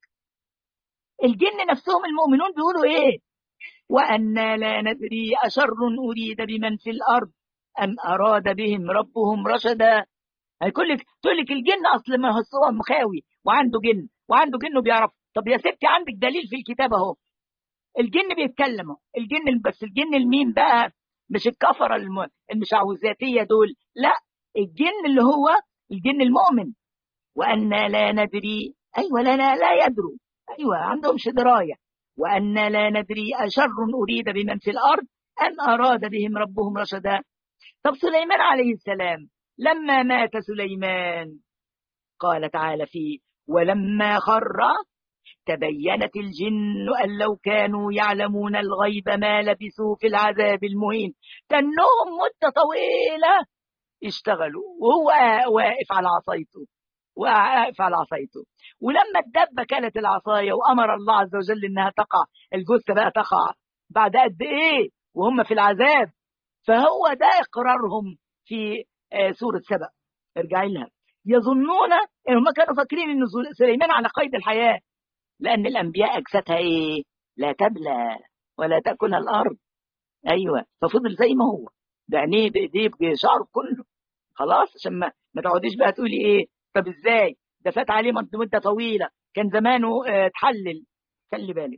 الجن نفسهم المؤمنون بيقولوا إيه وأنا لا ندري أشر أريد بمن في الأرض أم أراد بهم ربهم رشدا هيقول لك تقول لك الجن أصل ما هو مخاوي وعنده جن وعنده جن وبيعرف طب يا ستي عندك دليل في الكتاب أهو الجن بيتكلموا الجن بس الجن المين بقى مش الكفره الم... المشعوذاتيه دول لا الجن اللي هو الجن المؤمن وأنا لا ندري أيوة لا لا, لا يدروا أيوة عندهمش دراية وأنا لا ندري أشر أريد بمن في الأرض أم أراد بهم ربهم رشدا طب سليمان عليه السلام لما مات سليمان قال تعالى فيه ولما خر تبينت الجن أن لو كانوا يعلمون الغيب ما لبثوا في العذاب المهين كأنهم مدة طويلة اشتغلوا وهو واقف على عصايته واقف على عصايته ولما الدبة كانت العصاية وأمر الله عز وجل إنها تقع الجثة بقى تقع بعد قد إيه وهم في العذاب فهو ده إقرارهم في سورة سبأ ارجعي لها يظنون إن هم كانوا فاكرين إن سليمان على قيد الحياة لأن الأنبياء أجسادها إيه؟ لا تبلى ولا تأكلها الأرض أيوة ففضل زي ما هو بعينيه بإيديه بشعره كله خلاص عشان ما, ما تقعديش بقى تقولي إيه طب إزاي؟ ده فات عليه مدة طويلة كان زمانه اتحلل خلي بالك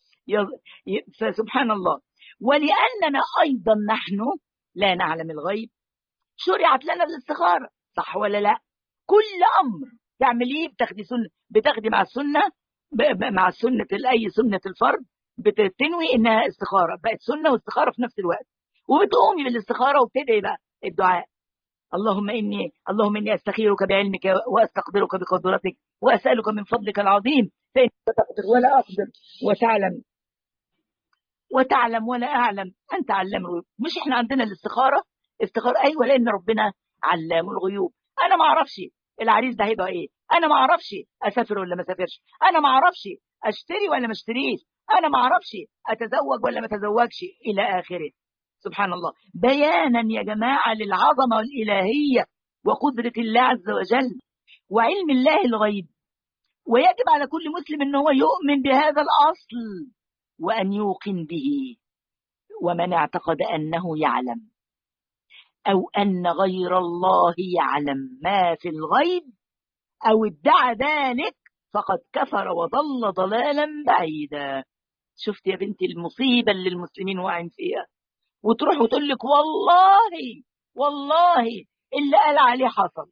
سبحان الله ولأننا أيضا نحن لا نعلم الغيب شرعت لنا الاستخارة صح ولا لا كل أمر تعمليه بتاخدي سنة بتاخدي مع السنة مع السنة أي سنة الفرد بتنوي إنها استخارة بقت سنة واستخارة في نفس الوقت وبتقومي بالاستخارة وبتدعي بقى الدعاء اللهم إني اللهم إني أستخيرك بعلمك وأستقدرك بقدرتك وأسألك من فضلك العظيم فإنك تقدر ولا أقدر وتعلم وتعلم ولا أعلم أنت علام الغيوب مش إحنا عندنا الاستخارة استخارة أيوة لأن ربنا علام الغيوب أنا ما أعرفش العريس ده هيبقى إيه أنا ما أعرفش أسافر ولا ما أسافرش أنا ما أعرفش أشتري ولا ما أشتريش أنا ما أعرفش أتزوج ولا ما أتزوجش إلى آخره سبحان الله بيانا يا جماعة للعظمة الإلهية وقدرة الله عز وجل وعلم الله الغيب ويجب على كل مسلم أنه هو يؤمن بهذا الأصل وأن يوقن به ومن اعتقد أنه يعلم أو أن غير الله يعلم ما في الغيب أو ادعى ذلك فقد كفر وضل ضلالا بعيدا شفت يا بنتي المصيبة اللي المسلمين واعين فيها وتروح وتقول لك والله والله اللي قال عليه حصل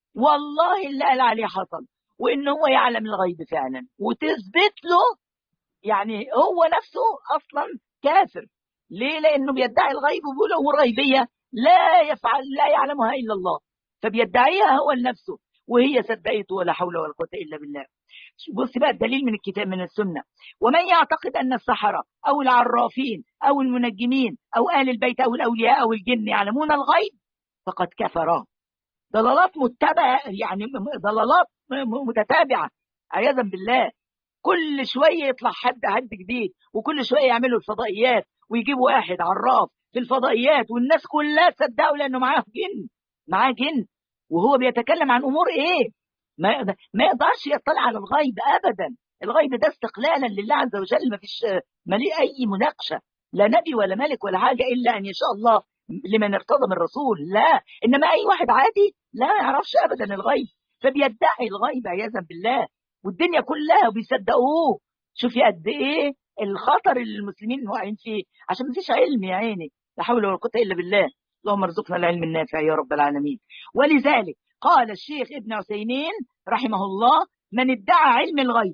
والله اللي قال عليه حصل وإن هو يعلم الغيب فعلا وتثبت له يعني هو نفسه أصلا كافر ليه لأنه بيدعي الغيب وبيقول أمور غيبية لا يفعل لا يعلمها إلا الله فبيدعيها هو لنفسه وهي صدقته ولا حول ولا قوة إلا بالله بص بقى الدليل من الكتاب من السنة ومن يعتقد أن السحرة أو العرافين أو المنجمين أو أهل البيت أو الأولياء أو الجن يعلمون الغيب فقد كفر ضلالات متبعة يعني ضلالات متتابعة عياذا بالله كل شوية يطلع حد حد جديد وكل شوية يعملوا الفضائيات ويجيبوا واحد عراف في الفضائيات والناس كلها تصدقوا لأنه معاه جن معاه جن وهو بيتكلم عن أمور إيه ما, ما يقدرش يطلع على الغيب أبدا الغيب ده استقلالا لله عز وجل ما فيش مليء أي مناقشة لا نبي ولا ملك ولا حاجة إلا أن يشاء الله لمن ارتضى من الرسول لا إنما أي واحد عادي لا يعرفش أبدا الغيب فبيدعي الغيب عياذا بالله والدنيا كلها بيصدقوه شوفي قد ايه الخطر اللي المسلمين واقعين فيه عشان ما فيش علم يا عيني لا حول ولا قوه الا بالله اللهم ارزقنا العلم النافع يا رب العالمين ولذلك قال الشيخ ابن عثيمين رحمه الله من ادعى علم الغيب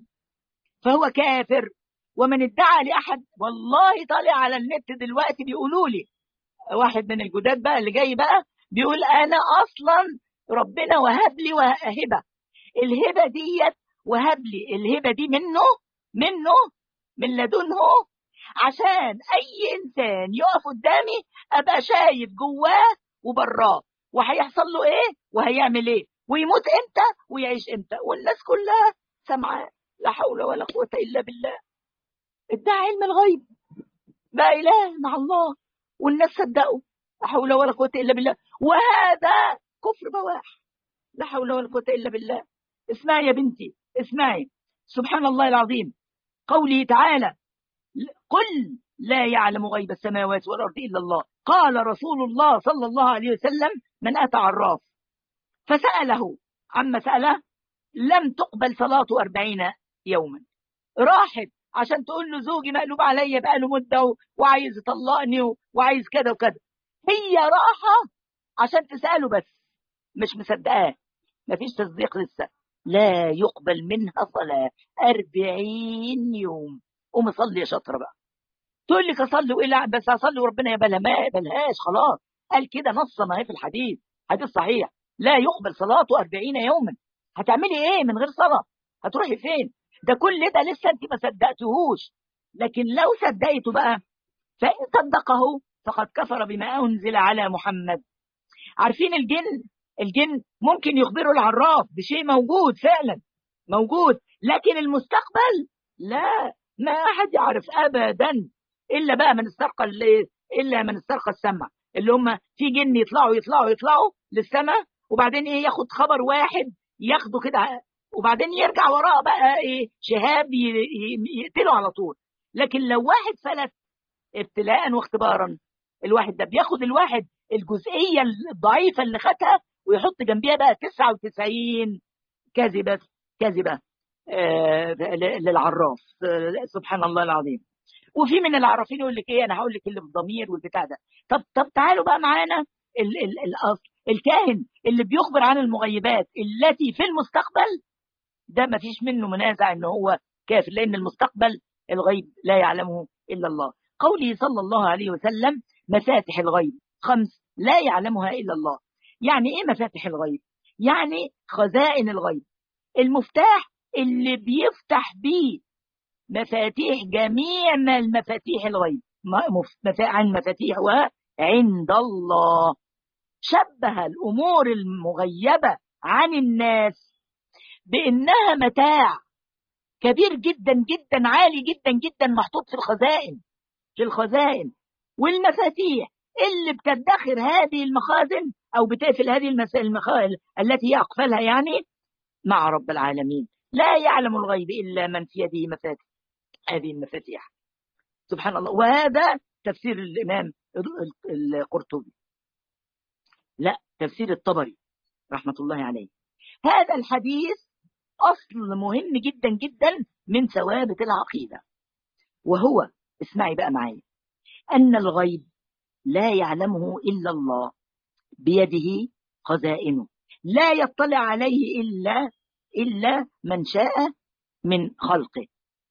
فهو كافر ومن ادعى لاحد والله طالع على النت دلوقتي بيقولوا لي واحد من الجداد بقى اللي جاي بقى بيقول انا اصلا ربنا وهب لي هبه الهبه ديت وهب لي الهبه دي منه منه من لدنه عشان اي انسان يقف قدامي ابقى شايف جواه وبراه وهيحصل له ايه وهيعمل ايه ويموت امتى ويعيش امتى والناس كلها سامعاه لا حول ولا قوه الا بالله ادعى علم الغيب لا اله مع الله والناس صدقوا لا حول ولا قوه الا بالله وهذا كفر بواح لا حول ولا قوه الا بالله اسمعي يا بنتي اسمعي سبحان الله العظيم قوله تعالى قل لا يعلم غيب السماوات والأرض إلا الله قال رسول الله صلى الله عليه وسلم من أتى عراف فسأله عما سأله لم تقبل صلاته أربعين يوما راحت عشان تقول له زوجي مقلوب عليا بقاله مدة وعايز يطلقني وعايز كذا وكذا هي راحة عشان تسأله بس مش مصدقاه مفيش تصديق لسه لا يقبل منها صلاة أربعين يوم قوم صلي يا شاطرة بقى تقول لك أصلي وإيه لا بس أصلي وربنا يقبلها ما يقبلهاش خلاص قال كده نصا ما هي في الحديث حديث صحيح لا يقبل صلاته أربعين يوما هتعملي إيه من غير صلاة هتروحي فين ده كل ده لسه أنت ما صدقتهوش لكن لو صدقته بقى فإن صدقه فقد كفر بما أنزل على محمد عارفين الجن الجن ممكن يخبروا العراف بشيء موجود فعلا موجود لكن المستقبل لا ما أحد يعرف أبدا إلا بقى من استرقى إلا من استرقى السمع اللي هم في جن يطلعوا يطلعوا يطلعوا للسماء وبعدين إيه ياخد خبر واحد ياخده كده وبعدين يرجع وراه بقى إيه شهاب يقتله على طول لكن لو واحد فلت ابتلاء واختبارا الواحد ده بياخد الواحد الجزئية الضعيفة اللي خدها ويحط جنبيها بقى 99 كذبة كذبة آه للعراف آه سبحان الله العظيم وفي من العرافين يقول لك ايه انا هقول لك اللي في ضمير والبتاع ده طب طب تعالوا بقى معانا ال ال الاصل الكاهن اللي بيخبر عن المغيبات التي في المستقبل ده ما فيش منه منازع ان هو كافر لان المستقبل الغيب لا يعلمه الا الله قوله صلى الله عليه وسلم مفاتح الغيب خمس لا يعلمها الا الله يعني ايه مفاتح الغيب يعني خزائن الغيب المفتاح اللي بيفتح بيه مفاتيح جميع المفاتيح الغيب عن مفاتيح وعند الله شبه الأمور المغيبة عن الناس بأنها متاع كبير جدا جدا عالي جدا جدا محطوط في الخزائن في الخزائن والمفاتيح اللي بتدخر هذه المخازن أو بتقفل هذه المخازن التي هي أقفلها يعني مع رب العالمين لا يعلم الغيب إلا من في يده مفاتيح هذه المفاتيح سبحان الله وهذا تفسير الإمام القرطبي لا تفسير الطبري رحمة الله عليه هذا الحديث أصل مهم جدا جدا من ثوابت العقيدة وهو اسمعي بقى معايا أن الغيب لا يعلمه إلا الله بيده خزائنه لا يطلع عليه إلا إلا من شاء من خلقه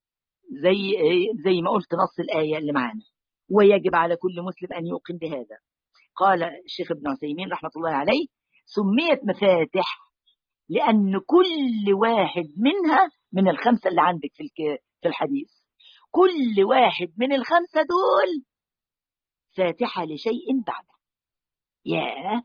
زي زي ما قلت نص الآية اللي معانا ويجب على كل مسلم أن يوقن بهذا قال الشيخ ابن عثيمين رحمة الله عليه سميت مفاتح لأن كل واحد منها من الخمسة اللي عندك في في الحديث كل واحد من الخمسة دول فاتحة لشيء بعده ياه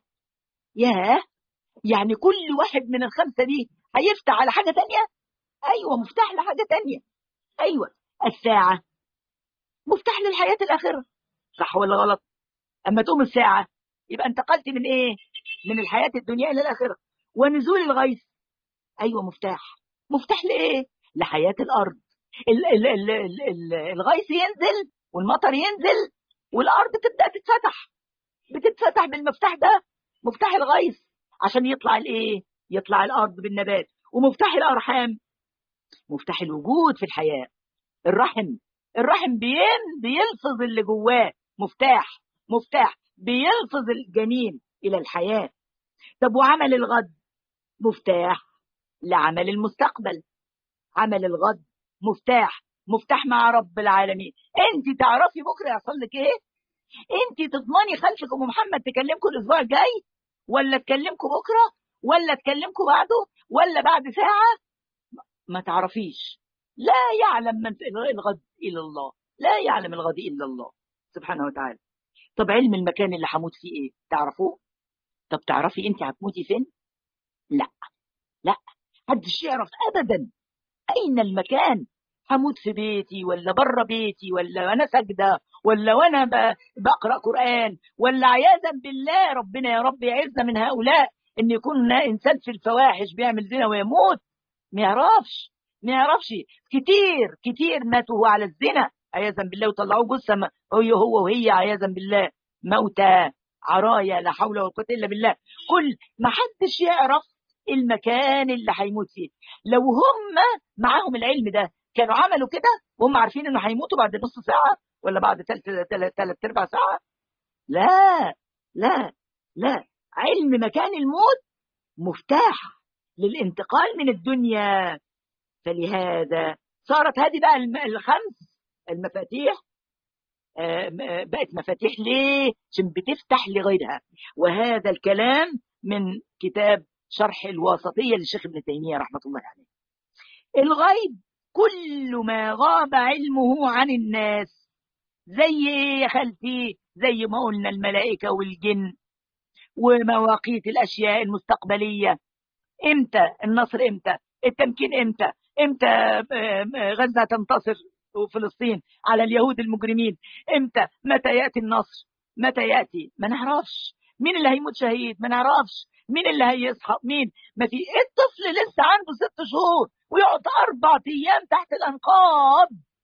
ياه يعني كل واحد من الخمسة دي هيفتح على حاجة تانية أيوة مفتاح لحاجة تانية أيوة الساعة مفتاح للحياة الآخرة صح ولا غلط أما تقوم الساعة يبقى انتقلت من إيه من الحياة الدنيا إلى الآخرة ونزول الغيث أيوة مفتاح مفتاح لإيه لحياة الأرض ال ال ال ال ال الغيث ينزل والمطر ينزل والأرض تبدأ تتفتح بتتفتح بالمفتاح ده مفتاح الغيث عشان يطلع الإيه يطلع الأرض بالنبات ومفتاح الأرحام مفتاح الوجود في الحياة الرحم الرحم بين بيلفظ اللي جواه مفتاح مفتاح بيلفظ الجنين إلى الحياة طب وعمل الغد مفتاح لعمل المستقبل عمل الغد مفتاح مفتاح مع رب العالمين انت تعرفي بكره يحصل لك ايه انت تضمني خلفك ام محمد تكلمكم الاسبوع الجاي ولا تكلمكم بكره ولا تكلمكم بعده ولا بعد ساعه ما تعرفيش لا يعلم من في الغد الا الله لا يعلم الغد الا الله سبحانه وتعالى طب علم المكان اللي هموت فيه ايه تعرفوه طب تعرفي انت هتموتي فين لا لا محدش يعرف ابدا اين المكان هموت في بيتي ولا بره بيتي ولا وانا ساجده ولا وانا بقرا قران ولا عياذا بالله ربنا يا رب يعزنا من هؤلاء ان يكون انسان في الفواحش بيعمل زنا ويموت ما يعرفش ما يعرفش كتير كتير ماتوا على الزنا عياذا بالله وطلعوه جثه هو هو وهي عياذا بالله موتى عرايا لا حول ولا قوه الا بالله كل ما حدش يعرف المكان اللي هيموت فيه لو هم معاهم العلم ده كانوا عملوا كده وهم عارفين انه هيموتوا بعد نص ساعه ولا بعد ثلاث ارباع ساعه لا لا لا علم مكان الموت مفتاح للانتقال من الدنيا فلهذا صارت هذه بقى الخمس المفاتيح بقت مفاتيح ليه؟ عشان بتفتح لغيرها وهذا الكلام من كتاب شرح الواسطية للشيخ ابن تيمية رحمة الله عليه الغيب كل ما غاب علمه عن الناس زي ايه يا خالتي زي ما قلنا الملائكة والجن ومواقيت الأشياء المستقبلية امتى النصر امتى التمكين امتى امتى غزة تنتصر وفلسطين على اليهود المجرمين امتى متى يأتي النصر متى يأتي ما نعرفش مين اللي هيموت شهيد ما نعرفش مين اللي هيصحى مين ما في الطفل لسه عنده ست شهور ويقعد أربع أيام تحت الأنقاض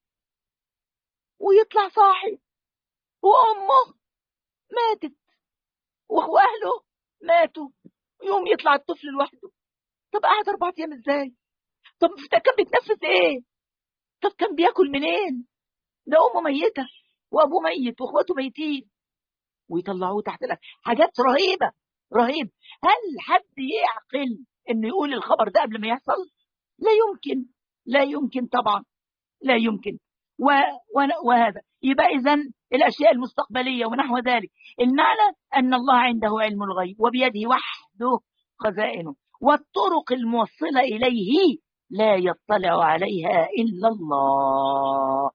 ويطلع صاحي وأمه ماتت وأهله ماتوا يوم يطلع الطفل لوحده طب قعد اربع ايام ازاي طب ده كان بيتنفس ايه طب كان بياكل منين ده امه ميته وابوه ميت واخواته ميتين ويطلعوه تحت الأكل حاجات رهيبه رهيب هل حد يعقل انه يقول الخبر ده قبل ما يحصل لا يمكن لا يمكن طبعا لا يمكن و... و... وهذا يبقى اذا الاشياء المستقبليه ونحو ذلك المعنى ان الله عنده علم الغيب وبيده وحده خزائنه والطرق الموصله اليه لا يطلع عليها الا الله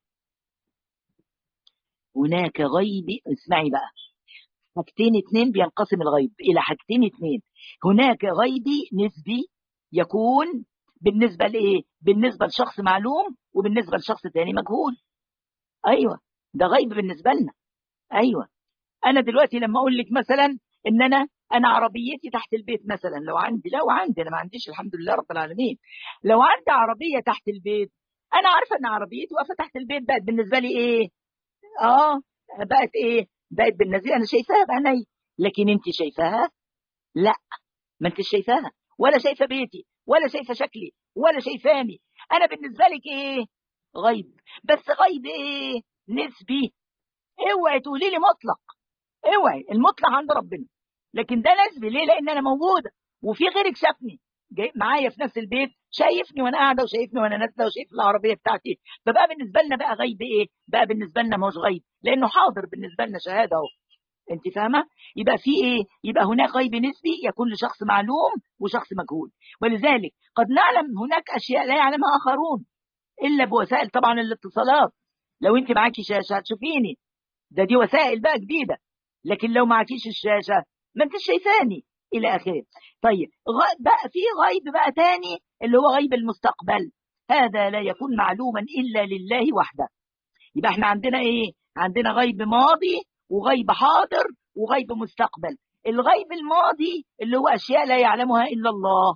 هناك غيب اسمعي بقى حاجتين اتنين بينقسم الغيب الى حاجتين اتنين هناك غيب نسبي يكون بالنسبه لايه بالنسبه لشخص معلوم وبالنسبه لشخص تاني مجهول ايوه ده غيب بالنسبه لنا ايوه انا دلوقتي لما اقول لك مثلا ان انا انا عربيتي تحت البيت مثلا لو عندي لو عندي انا ما عنديش الحمد لله رب العالمين لو عندي عربيه تحت البيت انا عارفه ان عربيتي واقفه تحت البيت بقت بالنسبه لي ايه اه بقت ايه بقت بالنسبه لي انا شايفاها بعيني لكن انت شايفاها لا ما انت شايفاها ولا شايفه بيتي ولا شايفه شكلي ولا شايفاني انا بالنسبه لك ايه غيب بس غيب ايه نسبي اوعي تقولي لي مطلق اوعي المطلق عند ربنا لكن ده نسبي ليه لان انا موجوده وفي غيرك شافني جاي معايا في نفس البيت شايفني وانا قاعده وشايفني وانا نازله وشايف العربيه بتاعتي فبقى بالنسبه لنا بقى غيب ايه بقى بالنسبه لنا مش غيب لانه حاضر بالنسبه لنا شهاده اهو انت فاهمه يبقى في ايه يبقى هناك غيب نسبي يكون لشخص معلوم وشخص مجهول ولذلك قد نعلم هناك اشياء لا يعلمها اخرون الا بوسائل طبعا الاتصالات لو انت معاكي شاشه هتشوفيني ده دي وسائل بقى جديده لكن لو معكيش الشاشه ما انت شايفاني الى اخره طيب بقى في غيب بقى تاني اللي هو غيب المستقبل هذا لا يكون معلوما الا لله وحده يبقى احنا عندنا ايه عندنا غيب ماضي وغيب حاضر وغيب مستقبل الغيب الماضي اللي هو اشياء لا يعلمها الا الله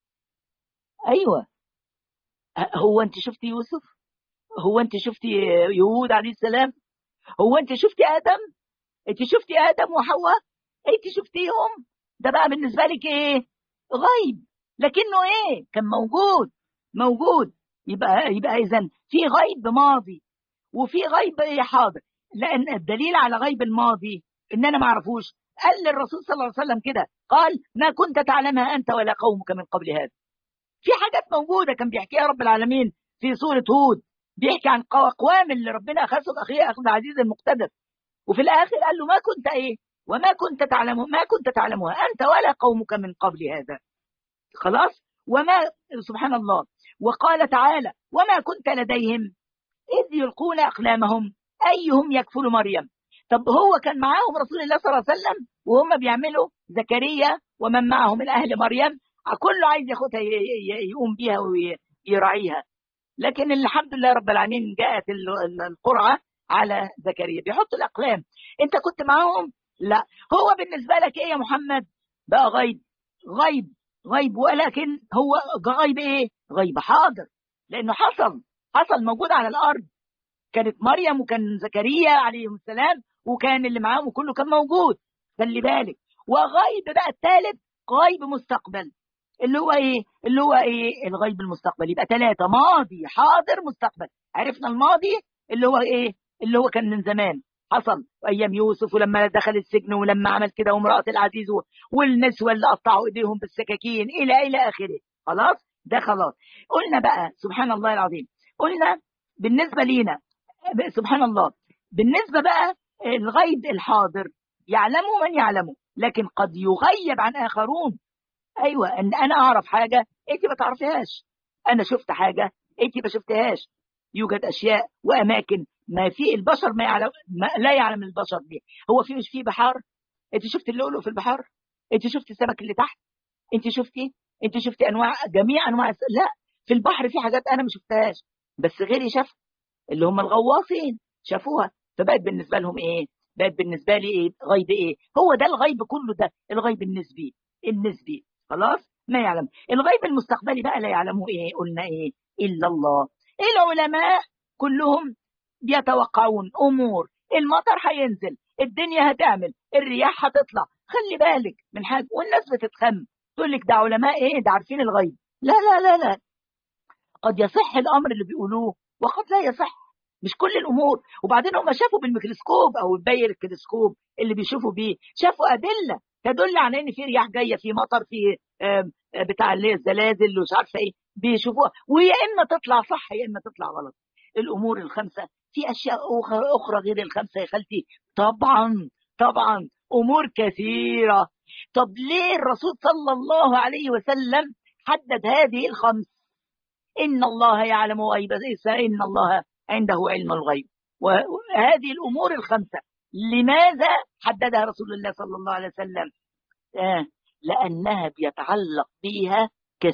ايوه هو انت شفتي يوسف هو انت شفتي يهود عليه السلام هو انت شفتي ادم انت شفتي ادم وحواء انت شفتيهم ده بقى بالنسبه لك ايه غيب لكنه ايه كان موجود موجود يبقى يبقى اذا في غيب ماضي وفي غيب ايه حاضر لان الدليل على غيب الماضي ان انا ما اعرفوش قال للرسول صلى الله عليه وسلم كده قال ما كنت تعلمها انت ولا قومك من قبل هذا في حاجات موجوده كان بيحكيها رب العالمين في سوره هود بيحكي عن اقوام اللي ربنا اخذهم اخيه اخذ عزيز المقتدر وفي الاخر قال له ما كنت ايه وما كنت تعلم ما كنت تعلمها انت ولا قومك من قبل هذا خلاص وما سبحان الله وقال تعالى وما كنت لديهم اذ يلقون اقلامهم ايهم يكفل مريم طب هو كان معاهم رسول الله صلى الله عليه وسلم وهم بيعملوا زكريا ومن معه من اهل مريم كله عايز ياخدها يقوم بيها ويراعيها لكن الحمد لله رب العالمين جاءت القرعه على زكريا بيحطوا الاقلام انت كنت معاهم لا هو بالنسبه لك ايه يا محمد بقى غيب غيب غيب ولكن هو غيب ايه غيب حاضر لانه حصل حصل موجود على الارض كانت مريم وكان زكريا عليهم السلام وكان اللي معاهم وكله كان موجود خلي بالك وغيب بقى الثالث غيب مستقبل اللي هو ايه اللي هو ايه الغيب المستقبل يبقى ثلاثه ماضي حاضر مستقبل عرفنا الماضي اللي هو ايه اللي هو كان من زمان حصل ايام يوسف ولما دخل السجن ولما عمل كده وامراه العزيز والنسوه اللي قطعوا ايديهم بالسكاكين الى الى اخره خلاص ده خلاص قلنا بقى سبحان الله العظيم قلنا بالنسبه لينا سبحان الله بالنسبه بقى الغيب الحاضر يعلمه من يعلمه لكن قد يغيب عن اخرون ايوه ان انا اعرف حاجه انت ما تعرفيهاش انا شفت حاجه انت ما شفتهاش يوجد اشياء واماكن ما في البشر ما يعلم ما لا يعلم البشر دي هو في مش في بحار انت شفت اللؤلؤ في البحار انت شفت السمك اللي تحت انت شفتي انت شفتي انواع جميع انواع لا في البحر في حاجات انا ما شفتهاش بس غيري شاف اللي هم الغواصين شافوها فبقت بالنسبه لهم ايه بقت بالنسبه لي ايه غيب ايه هو ده الغيب كله ده الغيب النسبي النسبي خلاص ما يعلم الغيب المستقبلي بقى لا يعلمه ايه قلنا ايه الا الله العلماء كلهم بيتوقعون امور المطر هينزل الدنيا هتعمل الرياح هتطلع خلي بالك من حاجه والناس بتتخم تقول لك ده علماء ايه ده عارفين الغيب لا لا لا لا قد يصح الامر اللي بيقولوه وقد لا يصح مش كل الامور وبعدين هم شافوا بالميكروسكوب او البير التلسكوب اللي بيشوفوا بيه شافوا ادله تدل على ان في رياح جايه في مطر في بتاع اللي هي الزلازل ومش عارفه ايه بيشوفوها ويا اما تطلع صح يا اما تطلع غلط الامور الخمسه في اشياء اخرى غير الخمسه يا خالتي طبعا طبعا امور كثيره طب ليه الرسول صلى الله عليه وسلم حدد هذه الخمس ان الله يعلم غيب ان الله عنده علم الغيب وهذه الامور الخمسه لماذا حددها رسول الله صلى الله عليه وسلم آه لانها بيتعلق بها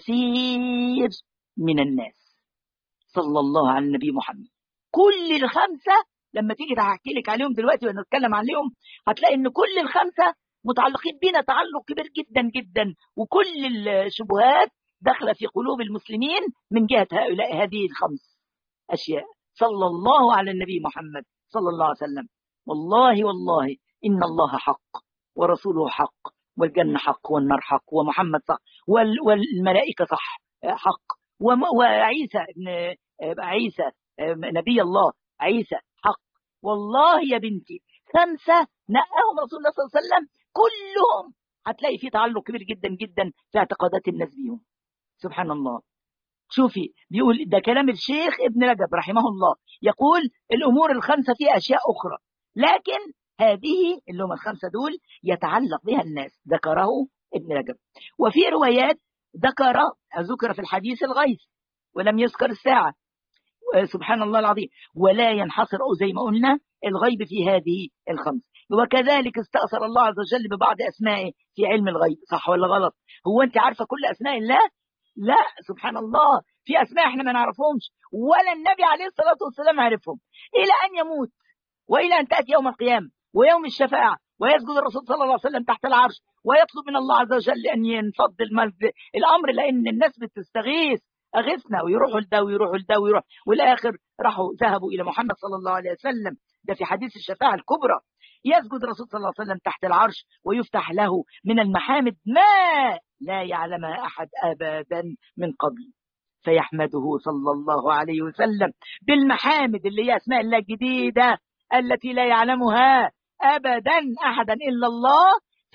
كثير من الناس صلى الله على النبي محمد كل الخمسه لما تيجي هحكي لك عليهم دلوقتي ونتكلم عليهم هتلاقي ان كل الخمسه متعلقين بنا تعلق كبير جدا جدا وكل الشبهات داخله في قلوب المسلمين من جهه هؤلاء هذه الخمس اشياء صلى الله على النبي محمد صلى الله عليه وسلم والله والله ان الله حق ورسوله حق والجنه حق والنار حق ومحمد صح والملائكه صح حق وعيسى ابن عيسى نبي الله عيسى حق والله يا بنتي خمسه نقاهم رسول الله صلى الله عليه وسلم كلهم هتلاقي في تعلق كبير جدا جدا في اعتقادات الناس بيهم سبحان الله شوفي بيقول ده كلام الشيخ ابن رجب رحمه الله يقول الامور الخمسه فيها اشياء اخرى لكن هذه اللي هم الخمسه دول يتعلق بها الناس ذكره ابن رجب وفي روايات ذكر ذكر في الحديث الغيث ولم يذكر الساعه سبحان الله العظيم ولا ينحصر أو زي ما قلنا الغيب في هذه الخمس وكذلك استأثر الله عز وجل ببعض أسمائه في علم الغيب صح ولا غلط هو أنت عارفة كل أسماء الله لا سبحان الله في أسماء احنا ما نعرفهمش ولا النبي عليه الصلاة والسلام عرفهم إلى أن يموت وإلى أن تأتي يوم القيامة ويوم الشفاعة ويسجد الرسول صلى الله عليه وسلم تحت العرش ويطلب من الله عز وجل أن ينفض الأمر لأن الناس بتستغيث أغثنا ويروحوا لده ويروحوا لده ويروح والآخر راحوا ذهبوا إلى محمد صلى الله عليه وسلم ده في حديث الشفاعة الكبرى يسجد الرسول صلى الله عليه وسلم تحت العرش ويفتح له من المحامد ما لا يعلمها أحد أبدا من قبل فيحمده صلى الله عليه وسلم بالمحامد اللي هي أسماء الله الجديدة التي لا يعلمها أبدا أحدا إلا الله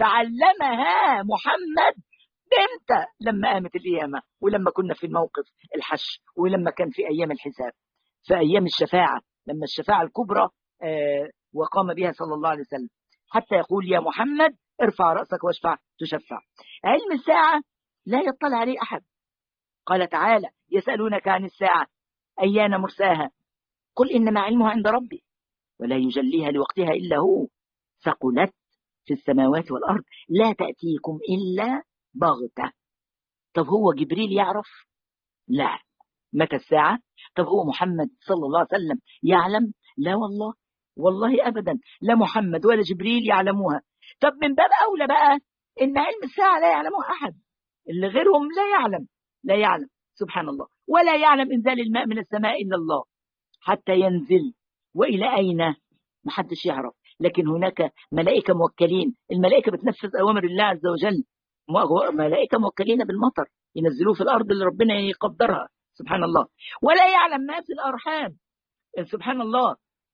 فعلمها محمد امتى لما قامت القيامه ولما كنا في الموقف الحش ولما كان في ايام الحساب في ايام الشفاعه لما الشفاعه الكبرى آه وقام بها صلى الله عليه وسلم حتى يقول يا محمد ارفع راسك واشفع تشفع علم الساعه لا يطلع عليه احد قال تعالى يسالونك عن الساعه ايان مرساها قل انما علمها عند ربي ولا يجليها لوقتها الا هو ثقلت في السماوات والارض لا تاتيكم الا بغتة طب هو جبريل يعرف لا متى الساعة طب هو محمد صلى الله عليه وسلم يعلم لا والله والله أبدا لا محمد ولا جبريل يعلموها طب من باب أولى بقى إن علم الساعة لا يعلمه أحد اللي غيرهم لا يعلم لا يعلم سبحان الله ولا يعلم إنزال الماء من السماء إلا الله حتى ينزل وإلى أين محدش يعرف لكن هناك ملائكة موكلين الملائكة بتنفذ أوامر الله عز وجل ملائكة موكلين بالمطر ينزلوه في الأرض اللي ربنا يقدرها سبحان الله ولا يعلم ما في الأرحام سبحان الله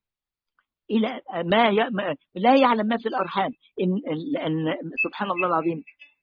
إلى ما, ي... ما لا يعلم ما في الأرحام إن لأن سبحان الله العظيم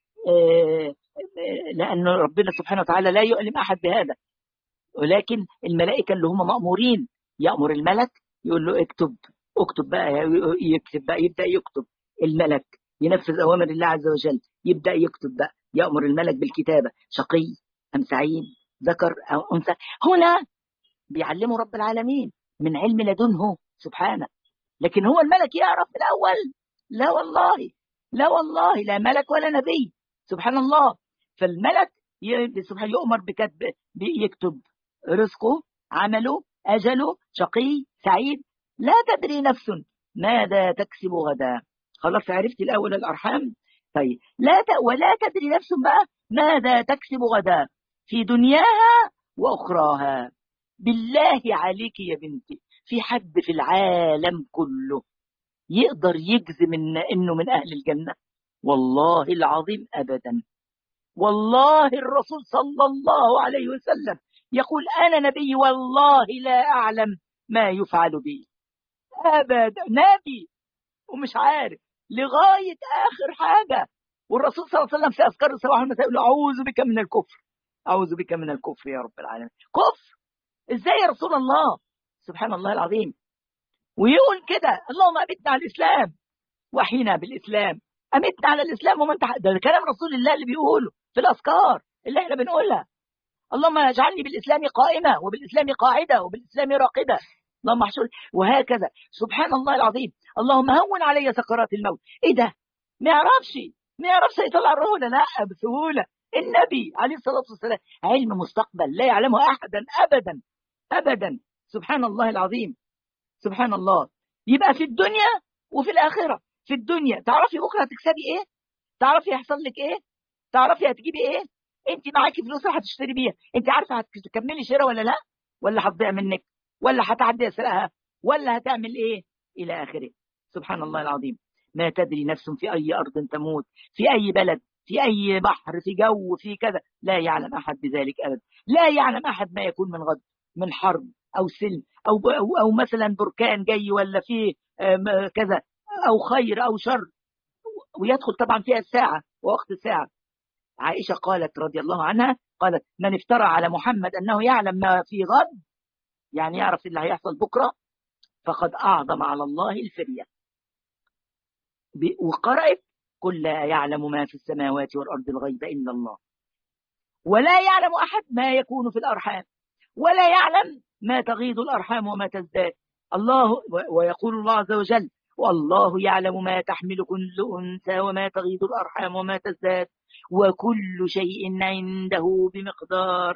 لأن ربنا سبحانه وتعالى لا يؤلم أحد بهذا ولكن الملائكة اللي هم مأمورين يأمر الملك يقول له اكتب اكتب بقى يكتب بقى يبدأ يكتب الملك ينفذ أوامر الله عز وجل يبدأ يكتب بقى يأمر الملك بالكتابة شقي أم سعيد ذكر أو أنثى هنا بيعلمه رب العالمين من علم لدنه سبحانه لكن هو الملك يعرف من الأول لا والله لا والله لا ملك ولا نبي سبحان الله فالملك سبحان يؤمر بكتب يكتب رزقه عمله أجله شقي سعيد لا تدري نفس ماذا تكسب غدا خلاص عرفت الأول الأرحام طيب لا ت... ولا تدري نفس بقى ماذا تكسب غدا في دنياها وأخراها بالله عليك يا بنتي في حد في العالم كله يقدر يجزم إن إنه من أهل الجنة والله العظيم أبدا والله الرسول صلى الله عليه وسلم يقول أنا نبي والله لا أعلم ما يفعل بي أبدا نبي ومش عارف لغاية آخر حاجة والرسول صلى الله عليه وسلم في أذكار الصباح والمساء يقول أعوذ بك من الكفر أعوذ بك من الكفر يا رب العالمين كفر إزاي يا رسول الله سبحان الله العظيم ويقول كده اللهم أمتنا على الإسلام وحينا بالإسلام أمتنا على الإسلام ومن تحت ده كلام رسول الله اللي بيقوله في الأذكار اللي احنا بنقولها اللهم اجعلني بالإسلام قائمة وبالإسلام قاعدة وبالإسلام راقدة اللهم احشر وهكذا سبحان الله العظيم اللهم هون علي سكرات الموت ايه ده ما يعرفش ما يعرفش يطلع الروح ولا لا بسهولة النبي عليه الصلاة والسلام علم مستقبل لا يعلمه أحدا أبدا أبدا سبحان الله العظيم سبحان الله يبقى في الدنيا وفي الآخرة في الدنيا تعرفي بكرة هتكسبي ايه تعرفي يحصل لك ايه تعرفي هتجيبي ايه انت معاكي فلوس هتشتري بيها انت عارفه هتكملي شراء ولا لا ولا هتضيع منك ولا هتعدي اسرقها ولا هتعمل ايه الى اخره سبحان الله العظيم ما تدري نفس في اي ارض تموت في اي بلد في اي بحر في جو في كذا لا يعلم احد بذلك ابدا لا يعلم احد ما يكون من غد من حرب او سلم او او, أو مثلا بركان جاي ولا في كذا او خير او شر ويدخل طبعا فيها الساعه ووقت الساعه عائشه قالت رضي الله عنها قالت من افترى على محمد انه يعلم ما في غد يعني يعرف اللي هيحصل بكره فقد اعظم على الله الفريه وقرأت قل لا يعلم ما في السماوات والأرض الغيب إلا الله ولا يعلم أحد ما يكون في الأرحام ولا يعلم ما تغيض الأرحام وما تزداد الله ويقول الله عز وجل والله يعلم ما تحمل كل أنثى وما تغيض الأرحام وما تزداد وكل شيء عنده بمقدار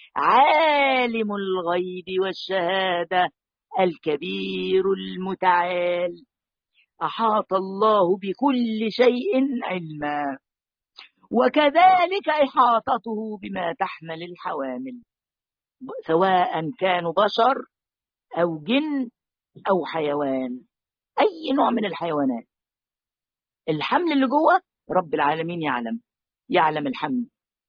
عالم الغيب والشهادة الكبير المتعال أحاط الله بكل شيء علما وكذلك إحاطته بما تحمل الحوامل سواء كانوا بشر أو جن أو حيوان أي نوع من الحيوانات الحمل اللي جوه رب العالمين يعلم يعلم الحمل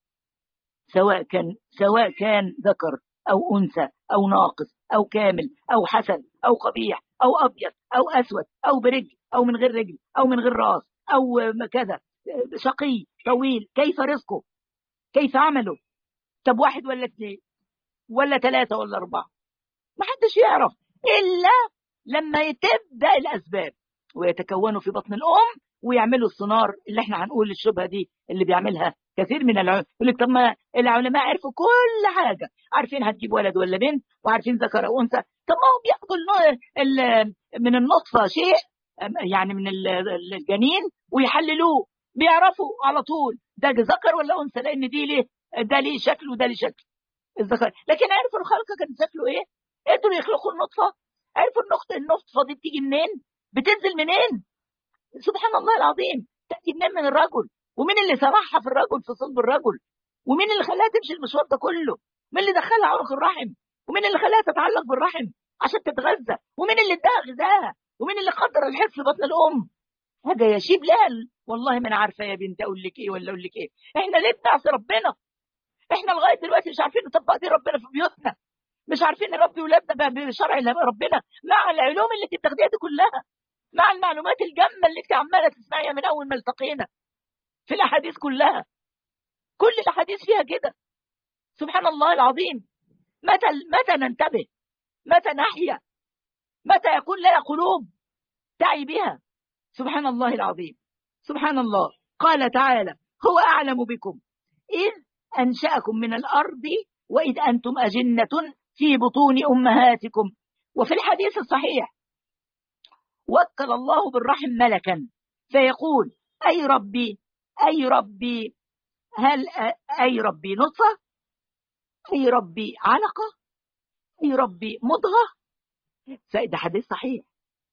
سواء كان سواء كان ذكر أو أنثى أو ناقص أو كامل أو حسن أو قبيح أو أبيض أو أسود أو برجل أو من غير رجل أو من غير راس أو كذا شقي طويل كيف رزقه كيف عمله طب واحد ولا اثنين ولا ثلاثة ولا أربعة ما حدش يعرف إلا لما تبدأ الأسباب ويتكونوا في بطن الأم ويعملوا الصنار اللي احنا هنقول الشبهة دي اللي بيعملها كثير من العلماء يقول لك طب ما العلماء عرفوا كل حاجة عارفين هتجيب ولد ولا بنت وعارفين ذكر أو أنثى طب ما هم بياخدوا من النطفة شيء يعني من الجنين ويحللوه بيعرفوا على طول ده ذكر ولا أنثى لأن دي ليه ده ليه شكل وده ليه شكل الذكر لكن عرفوا الخلق كان شكله ايه قدروا يخلقوا النطفة عرفوا النقطة النطفة دي بتيجي منين بتنزل منين سبحان الله العظيم تأتي منين من الرجل ومين اللي سرحها في الرجل في صلب الرجل ومين اللي خلاها تمشي المشوار ده كله مين اللي دخلها عنق الرحم ومين اللي خلاها تتعلق بالرحم عشان تتغذى ومين اللي اداها غذاها ومين اللي قدر الحفظ في بطن الام حاجه يشيب لها والله ما انا عارفه يا بنت اقول لك ايه ولا اقول لك ايه احنا ليه بنعصي ربنا احنا لغايه دلوقتي مش عارفين نطبق دي ربنا في بيوتنا مش عارفين نربي ولادنا بشرع ربنا مع العلوم اللي انت بتاخديها دي كلها مع المعلومات الجامه اللي انت عماله تسمعيها من اول ما التقينا في الاحاديث كلها كل الاحاديث فيها كده سبحان الله العظيم متى متى ننتبه متى نحيا متى يكون لنا قلوب تعي بها سبحان الله العظيم سبحان الله قال تعالى هو أعلم بكم إذ أنشأكم من الأرض وإذ أنتم أجنة في بطون أمهاتكم وفي الحديث الصحيح وكل الله بالرحم ملكا فيقول أي ربي أي ربي هل أي ربي نطفة أي ربي علقة أي ربي مضغة فده حديث صحيح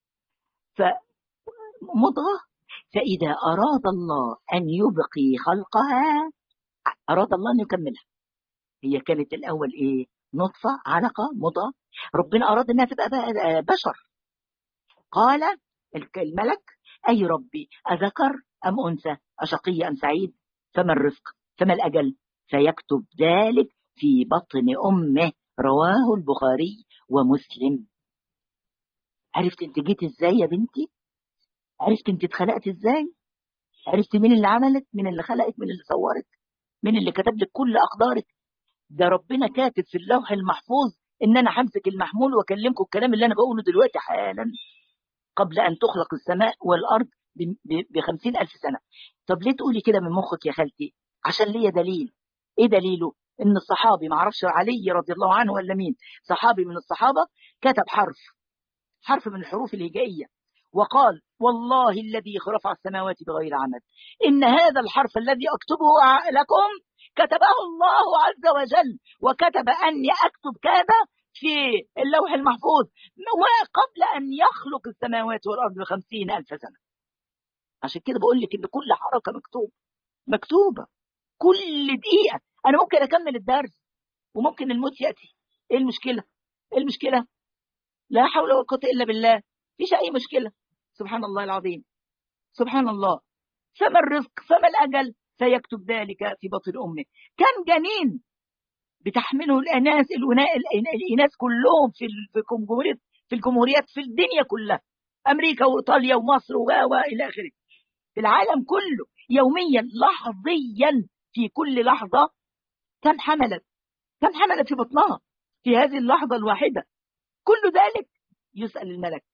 فمضغة فإذا أراد الله أن يبقي خلقها أراد الله أن يكملها هي كانت الأول إيه نطفة علقة مضغة ربنا أراد أنها تبقى بشر قال الملك أي ربي أذكر أم أنثى أشقي أم سعيد فما الرزق فما الأجل فيكتب ذلك في بطن أمه رواه البخاري ومسلم عرفت انت جيت ازاي يا بنتي عرفت انت اتخلقت ازاي عرفت مين اللي عملك مين اللي خلقك مين اللي صورك مين اللي كتب لك كل اقدارك ده ربنا كاتب في اللوح المحفوظ ان انا همسك المحمول واكلمكم الكلام اللي انا بقوله دلوقتي حالا قبل ان تخلق السماء والارض بخمسين الف سنه طب ليه تقولي كده من مخك يا خالتي عشان ليا دليل ايه دليله ان الصحابي ما اعرفش علي رضي الله عنه ولا مين صحابي من الصحابه كتب حرف حرف من الحروف الهجائيه وقال والله الذي رفع السماوات بغير عمد إن هذا الحرف الذي أكتبه لكم كتبه الله عز وجل وكتب أني أكتب كذا في اللوح المحفوظ وقبل أن يخلق السماوات والأرض بخمسين ألف سنة عشان كده بقول لك إن كل حركة مكتوبة مكتوبة كل دقيقة أنا ممكن أكمل الدرس وممكن الموت يأتي إيه المشكلة؟ إيه المشكلة؟ لا حول ولا قوة إلا بالله فيش أي مشكلة سبحان الله العظيم سبحان الله فما الرزق فما الأجل سيكتب ذلك في بطن أمه كم جنين بتحمله الأناس الإناث كلهم في في الجمهوريات في الجمهوريات في الدنيا كلها أمريكا وإيطاليا ومصر وإلى آخره في العالم كله يوميا لحظيا في كل لحظة كم حملت كم حملت في بطنها في هذه اللحظة الواحدة كل ذلك يسأل الملك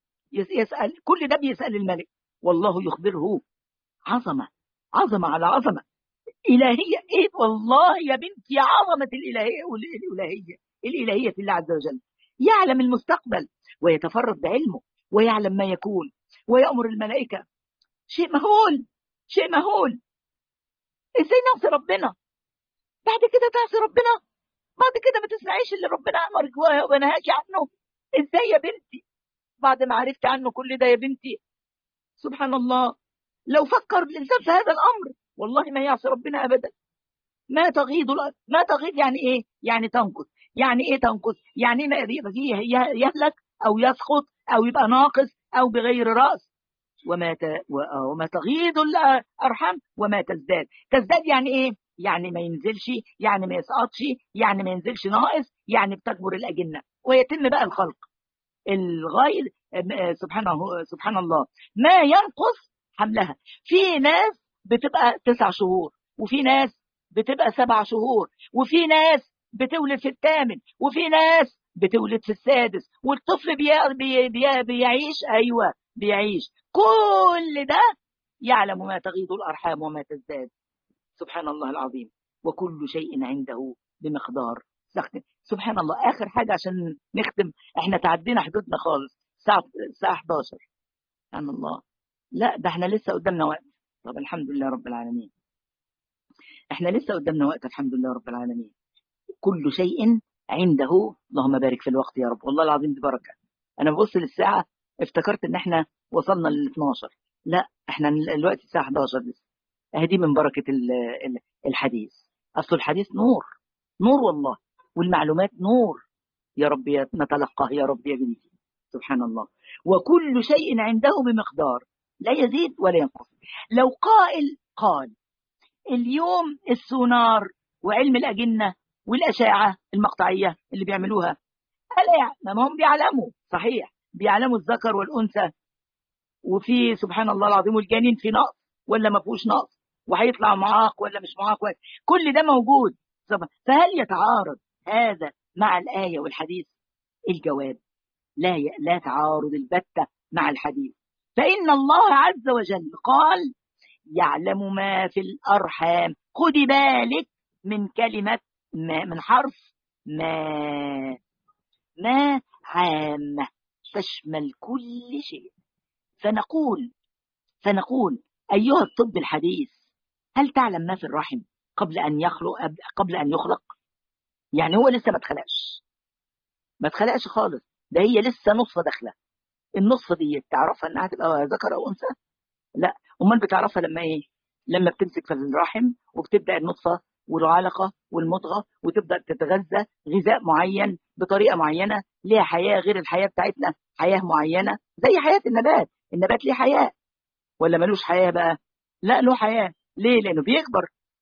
يسأل كل ده بيسأل الملك والله يخبره عظمة عظمة على عظمة إلهية إيه والله يا بنتي عظمة الإلهية الإلهية الإلهية في الله عز وجل يعلم المستقبل ويتفرد بعلمه ويعلم ما يكون ويأمر الملائكة شيء مهول شيء مهول ازاي نعصي ربنا بعد كده تعصي ربنا بعد كده ما تسمعيش اللي ربنا امرك ونهاك عنه ازاي يا بنتي بعد ما عرفت عنه كل ده يا بنتي سبحان الله لو فكر الانسان في هذا الامر والله ما يعصي ربنا ابدا ما تغيض ما تغيض يعني ايه يعني تنقص يعني ايه تنقص يعني يهلك او يسقط او يبقى ناقص او بغير راس وما ت... وما تغيض الارحام وما تزداد تزداد يعني ايه يعني ما ينزلش يعني ما يسقطش يعني ما ينزلش ناقص يعني بتكبر الاجنه ويتم بقى الخلق الغاية سبحانه سبحان الله ما ينقص حملها في ناس بتبقى تسع شهور وفي ناس بتبقى سبع شهور وفي ناس بتولد في الثامن وفي ناس بتولد في السادس والطفل بي بي بي بيعيش ايوه بيعيش كل ده يعلم ما تغيض الارحام وما تزداد سبحان الله العظيم وكل شيء عنده بمقدار سبحان الله اخر حاجه عشان نختم احنا تعدينا حدودنا خالص الساعه الساعه 11 سبحان الله لا ده احنا لسه قدامنا وقت طب الحمد لله رب العالمين احنا لسه قدامنا وقت الحمد لله رب العالمين كل شيء عنده اللهم بارك في الوقت يا رب والله العظيم دي بركه انا ببص للساعه افتكرت ان احنا وصلنا لل 12 لا احنا دلوقتي الساعه 11 لسه اهدي من بركه الحديث اصل الحديث نور نور والله والمعلومات نور يا رب نتلقاه يا رب يا بنتي سبحان الله وكل شيء عنده بمقدار لا يزيد ولا ينقص لو قائل قال اليوم السونار وعلم الأجنة والأشعة المقطعية اللي بيعملوها ألا ما هم بيعلموا صحيح بيعلموا الذكر والأنثى وفي سبحان الله العظيم الجنين في نقص ولا ما فيهوش نقص وهيطلع معاق ولا مش معاق كل ده موجود فهل يتعارض هذا مع الآية والحديث الجواب لا ي... لا تعارض البتة مع الحديث فإن الله عز وجل قال يعلم ما في الأرحام خدي بالك من كلمة ما من حرف ما ما عامة تشمل كل شيء فنقول فنقول أيها الطب الحديث هل تعلم ما في الرحم قبل أن يخلق قبل أن يخلق يعني هو لسه ما اتخلقش ما اتخلقش خالص ده هي لسه نصفة داخلة النصفة دي تعرفها انها تبقى ذكر او انثى لا امال بتعرفها لما ايه لما بتمسك في الرحم وبتبدا النطفه والعلقه والمضغه وتبدا تتغذى غذاء معين بطريقه معينه ليها حياه غير الحياه بتاعتنا حياه معينه زي حياه النبات النبات ليه حياه ولا ملوش حياه بقى لا له حياه ليه لانه بيكبر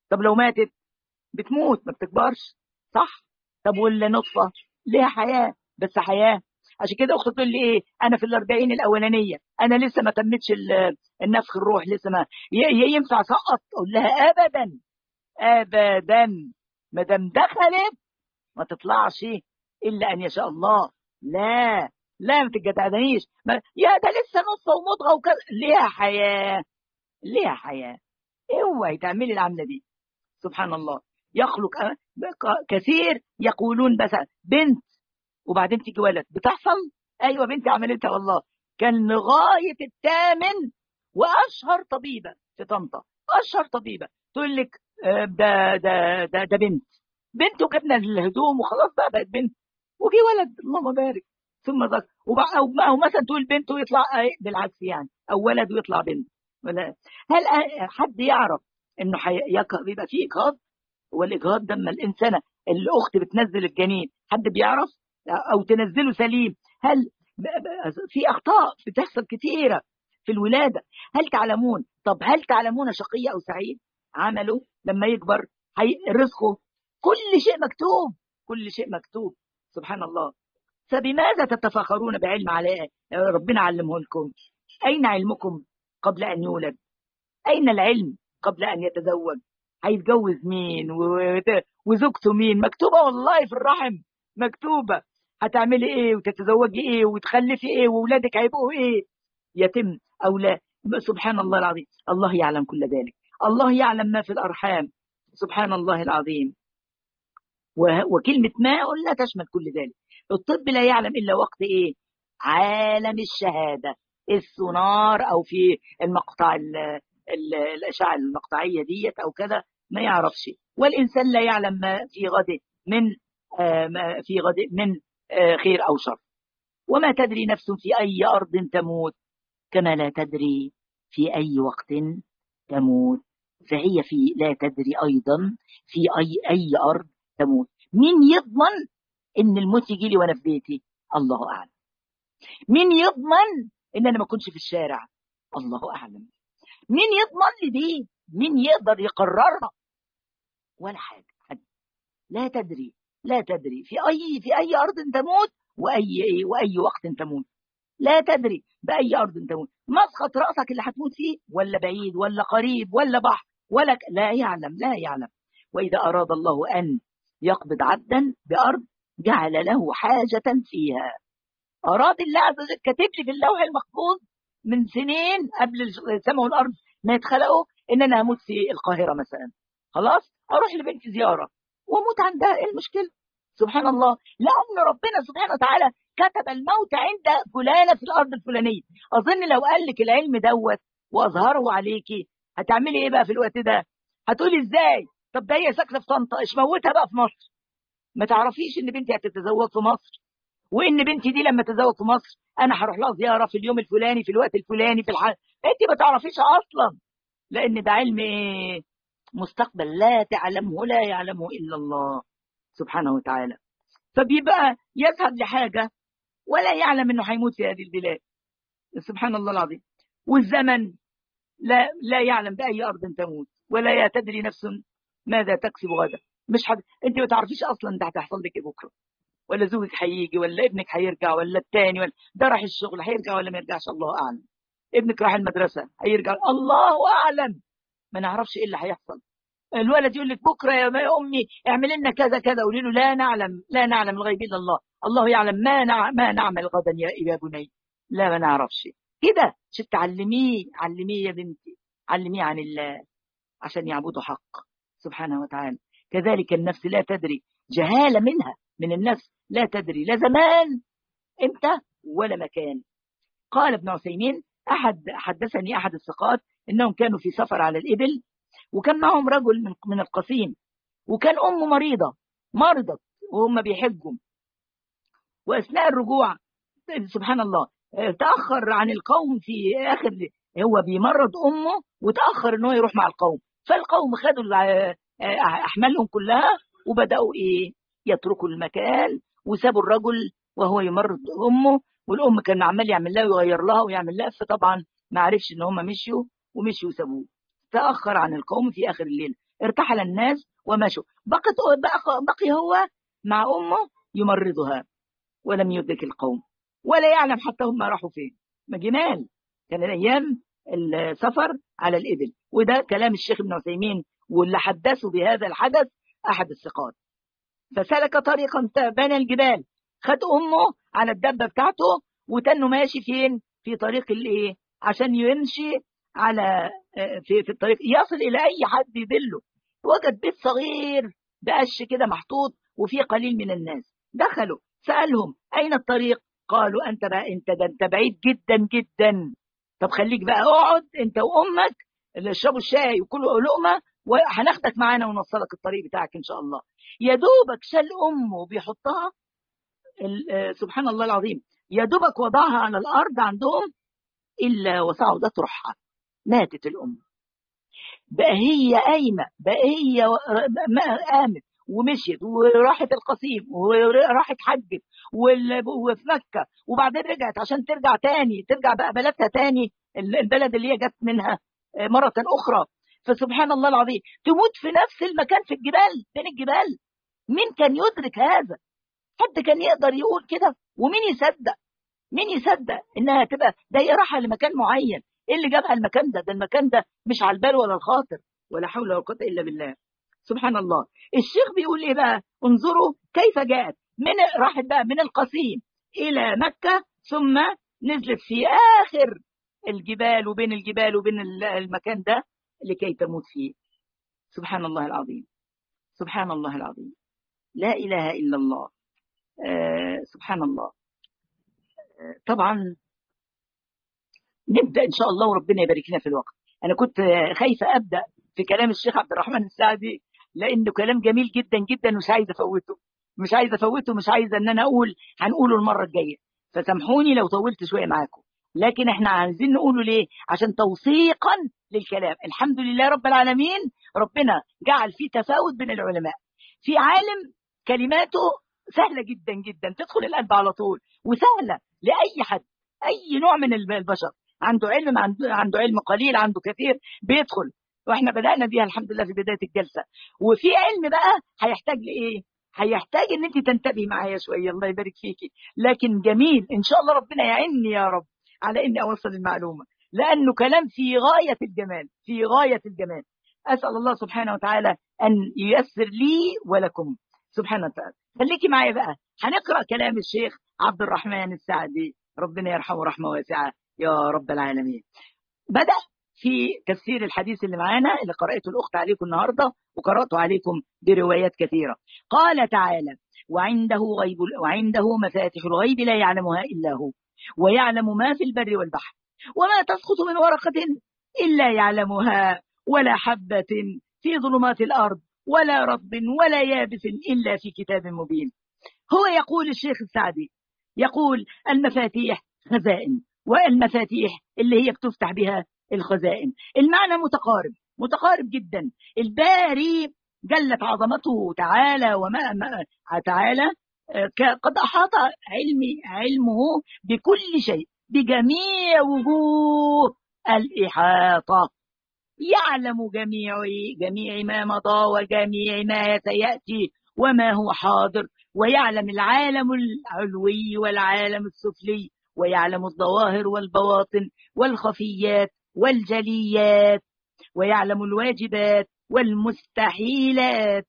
طب لو ماتت بتموت ما بتكبرش صح طب ولا نطفه ليها حياه بس حياه عشان كده اختي تقول لي ايه انا في الاربعين الاولانيه انا لسه ما تمتش النفخ الروح لسه ما ينفع سقط اقول لها ابدا ابدا ما دام دخلت ما تطلعش الا ان يشاء الله لا لا ما تتجدعنيش يا ده لسه نص ومضغه وكذا ليها حياه ليها حياه اوعي تعملي العمله دي سبحان الله يخلق كثير يقولون بس بنت وبعدين تيجي ولد بتحصل ايوه بنتي عملتها والله كان لغايه الثامن واشهر طبيبه في طنطا اشهر طبيبه تقول لك ده ده ده ده بنت بنت وجبنا الهدوم وخلاص بقى بقت بنت وجي ولد اللهم بارك ثم ذكر او مثلا تقول بنت ويطلع بالعكس يعني او ولد ويطلع بنت ولا هل حد يعرف انه بيبقى فيه اجهاض والاجهاض ده اما الانسانه الاخت بتنزل الجنين حد بيعرف او تنزله سليم هل في اخطاء بتحصل كثيره في الولاده هل تعلمون طب هل تعلمون شقي او سعيد عمله لما يكبر رزقه كل شيء مكتوب كل شيء مكتوب سبحان الله فبماذا تتفاخرون بعلم على ربنا علمه لكم اين علمكم قبل ان يولد اين العلم قبل ان يتزوج هيتجوز مين وزوجته مين مكتوبه والله في الرحم مكتوبه هتعملي ايه وتتزوجي ايه وتخلفي ايه واولادك هيبقوا ايه يتم او لا سبحان الله العظيم الله يعلم كل ذلك الله يعلم ما في الارحام سبحان الله العظيم وكلمه ما قلنا تشمل كل ذلك الطب لا يعلم الا وقت ايه عالم الشهاده السونار او في المقطع الاشعه المقطعيه ديت او كذا ما يعرفش والانسان لا يعلم ما في غده من ما في غد من خير او شر وما تدري نفس في اي ارض تموت كما لا تدري في اي وقت تموت فهي في لا تدري ايضا في اي اي ارض تموت مين يضمن ان الموت يجي لي وانا في بيتي الله اعلم مين يضمن ان انا ما اكونش في الشارع الله اعلم مين يضمن لي دي مين يقدر يقررها ولا حاجه حد لا تدري لا تدري في اي في اي ارض تموت واي واي وقت تموت لا تدري باي ارض تموت مسقط راسك اللي هتموت فيه ولا بعيد ولا قريب ولا بحر ولا ك... لا يعلم لا يعلم واذا اراد الله ان يقبض عبدا بارض جعل له حاجه فيها اراد الله عز وجل كاتب لي في اللوح المحفوظ من سنين قبل السماء والارض ما يتخلقوا ان انا هموت في القاهره مثلا خلاص اروح لبنتي زياره واموت عندها ايه المشكله سبحان الله لان ربنا سبحانه وتعالى كتب الموت عند فلانه في الارض الفلانيه اظن لو قال لك العلم دوت واظهره عليكي هتعملي ايه بقى في الوقت ده هتقولي ازاي طب ده هي ساكنه في طنطا ايش موتها بقى في مصر ما تعرفيش ان بنتي هتتزوج في مصر وان بنتي دي لما تتزوج في مصر انا هروح لها زياره في اليوم الفلاني في الوقت الفلاني في الحال انت ما تعرفيش اصلا لان ده علم ايه مستقبل لا تعلمه لا يعلمه الا الله سبحانه وتعالى فبيبقى يذهب لحاجه ولا يعلم انه هيموت في هذه البلاد سبحان الله العظيم والزمن لا لا يعلم باي ارض تموت ولا تدري نفس ماذا تكسب غدا مش حد انت ما تعرفيش اصلا ده هتحصل لك ايه بكره ولا زوجك هيجي ولا ابنك هيرجع ولا التاني ولا ده راح الشغل هيرجع ولا ما يرجعش الله اعلم ابنك راح المدرسه هيرجع الله اعلم ما نعرفش ايه اللي هيحصل الولد يقول لك بكره يا امي اعمل لنا كذا كذا قولي له لا نعلم لا نعلم الغيب الا الله الله يعلم ما نع... ما نعمل غدا يا يا بني لا ما نعرفش كده عشان تعلميه علميه يا بنتي علميه عن الله عشان يعبدوا حق سبحانه وتعالى كذلك النفس لا تدري جهاله منها من النفس لا تدري لا زمان امتى ولا مكان قال ابن عثيمين احد حدثني احد الثقات انهم كانوا في سفر على الابل وكان معهم رجل من من القصيم وكان امه مريضه مرضت وهم بيحجوا واثناء الرجوع سبحان الله تاخر عن القوم في اخر هو بيمرض امه وتاخر ان هو يروح مع القوم فالقوم خدوا احمالهم كلها وبداوا ايه يتركوا المكان وسابوا الرجل وهو يمرض امه والام كان عمال يعمل لها ويغير لها ويعمل لها فطبعا ما عرفش ان هم مشيوا ومشيوا وسابوه تأخر عن القوم في آخر الليل ارتحل الناس ومشوا بقت بقى, بقي هو مع أمه يمرضها ولم يدرك القوم ولا يعلم حتى هم راحوا فين ما جمال كان الأيام السفر على الإبل وده كلام الشيخ ابن عثيمين واللي حدثوا بهذا الحدث أحد الثقات فسلك طريقا بين الجبال خد أمه على الدبة بتاعته وتنه ماشي فين في طريق الايه عشان يمشي على في, في الطريق يصل إلى أي حد يدله وجد بيت صغير بقش كده محطوط وفيه قليل من الناس دخلوا سألهم أين الطريق قالوا أنت بقى أنت ده أنت بعيد جدا جدا طب خليك بقى اقعد أنت وأمك اللي اشربوا الشاي وكلوا لقمة وهناخدك معانا ونوصلك الطريق بتاعك إن شاء الله يا دوبك شال أمه وبيحطها سبحان الله العظيم يا دوبك وضعها على الأرض عندهم إلا وصعدت روحها ماتت الأم بقى هي قايمة بقى هي قامت ومشيت وراحت القصيم وراحت حجت وفي مكة وبعدين رجعت عشان ترجع تاني ترجع بقى بلدها تاني البلد اللي هي جت منها مرة أخرى فسبحان الله العظيم تموت في نفس المكان في الجبال بين الجبال مين كان يدرك هذا حد كان يقدر يقول كده ومين يصدق مين يصدق انها تبقى ده هي رايحه لمكان معين ايه اللي جابها المكان ده ده المكان ده مش على البال ولا الخاطر ولا حول ولا قوه الا بالله سبحان الله الشيخ بيقول ايه بقى انظروا كيف جاءت من راحت بقى من القصيم الى مكه ثم نزلت في اخر الجبال وبين الجبال وبين المكان ده لكي تموت فيه سبحان الله العظيم سبحان الله العظيم لا اله الا الله آه سبحان الله آه طبعا نبدا ان شاء الله وربنا يبارك لنا في الوقت انا كنت خايفه ابدا في كلام الشيخ عبد الرحمن السعدي لانه كلام جميل جدا جدا ومش عايزه افوته مش عايزه افوته مش عايزه ان انا اقول هنقوله المره الجايه فسامحوني لو طولت شويه معاكم لكن احنا عايزين نقوله ليه عشان توثيقا للكلام الحمد لله رب العالمين ربنا جعل في تفاوت بين العلماء في عالم كلماته سهله جدا جدا تدخل القلب على طول وسهله لاي حد اي نوع من البشر عنده علم عنده, عنده علم قليل عنده كثير بيدخل واحنا بدانا بيها الحمد لله في بدايه الجلسه وفي علم بقى هيحتاج لايه هيحتاج ان انت تنتبهي معايا شويه الله يبارك فيكي لكن جميل ان شاء الله ربنا يعيني يا رب على اني اوصل المعلومه لانه كلام في غايه الجمال في غايه الجمال اسال الله سبحانه وتعالى ان ييسر لي ولكم سبحانه وتعالى خليكي معايا بقى هنقرا كلام الشيخ عبد الرحمن السعدي ربنا يرحمه رحمه واسعه يا رب العالمين بدأ في تفسير الحديث اللي معانا اللي قرأته الأخت عليكم النهاردة وقرأته عليكم بروايات كثيرة قال تعالى وعنده غيب وعنده مفاتح الغيب لا يعلمها إلا هو ويعلم ما في البر والبحر وما تسقط من ورقة إلا يعلمها ولا حبة في ظلمات الأرض ولا رطب ولا يابس إلا في كتاب مبين هو يقول الشيخ السعدي يقول المفاتيح خزائن والمفاتيح اللي هي بتفتح بها الخزائن المعنى متقارب متقارب جدا الباري جلت عظمته تعالى وما ما تعالى قد أحاط علمي علمه بكل شيء بجميع وجوه الإحاطة يعلم جميع جميع ما مضى وجميع ما سيأتي وما هو حاضر ويعلم العالم العلوي والعالم السفلي ويعلم الظواهر والبواطن والخفيات والجليات ويعلم الواجبات والمستحيلات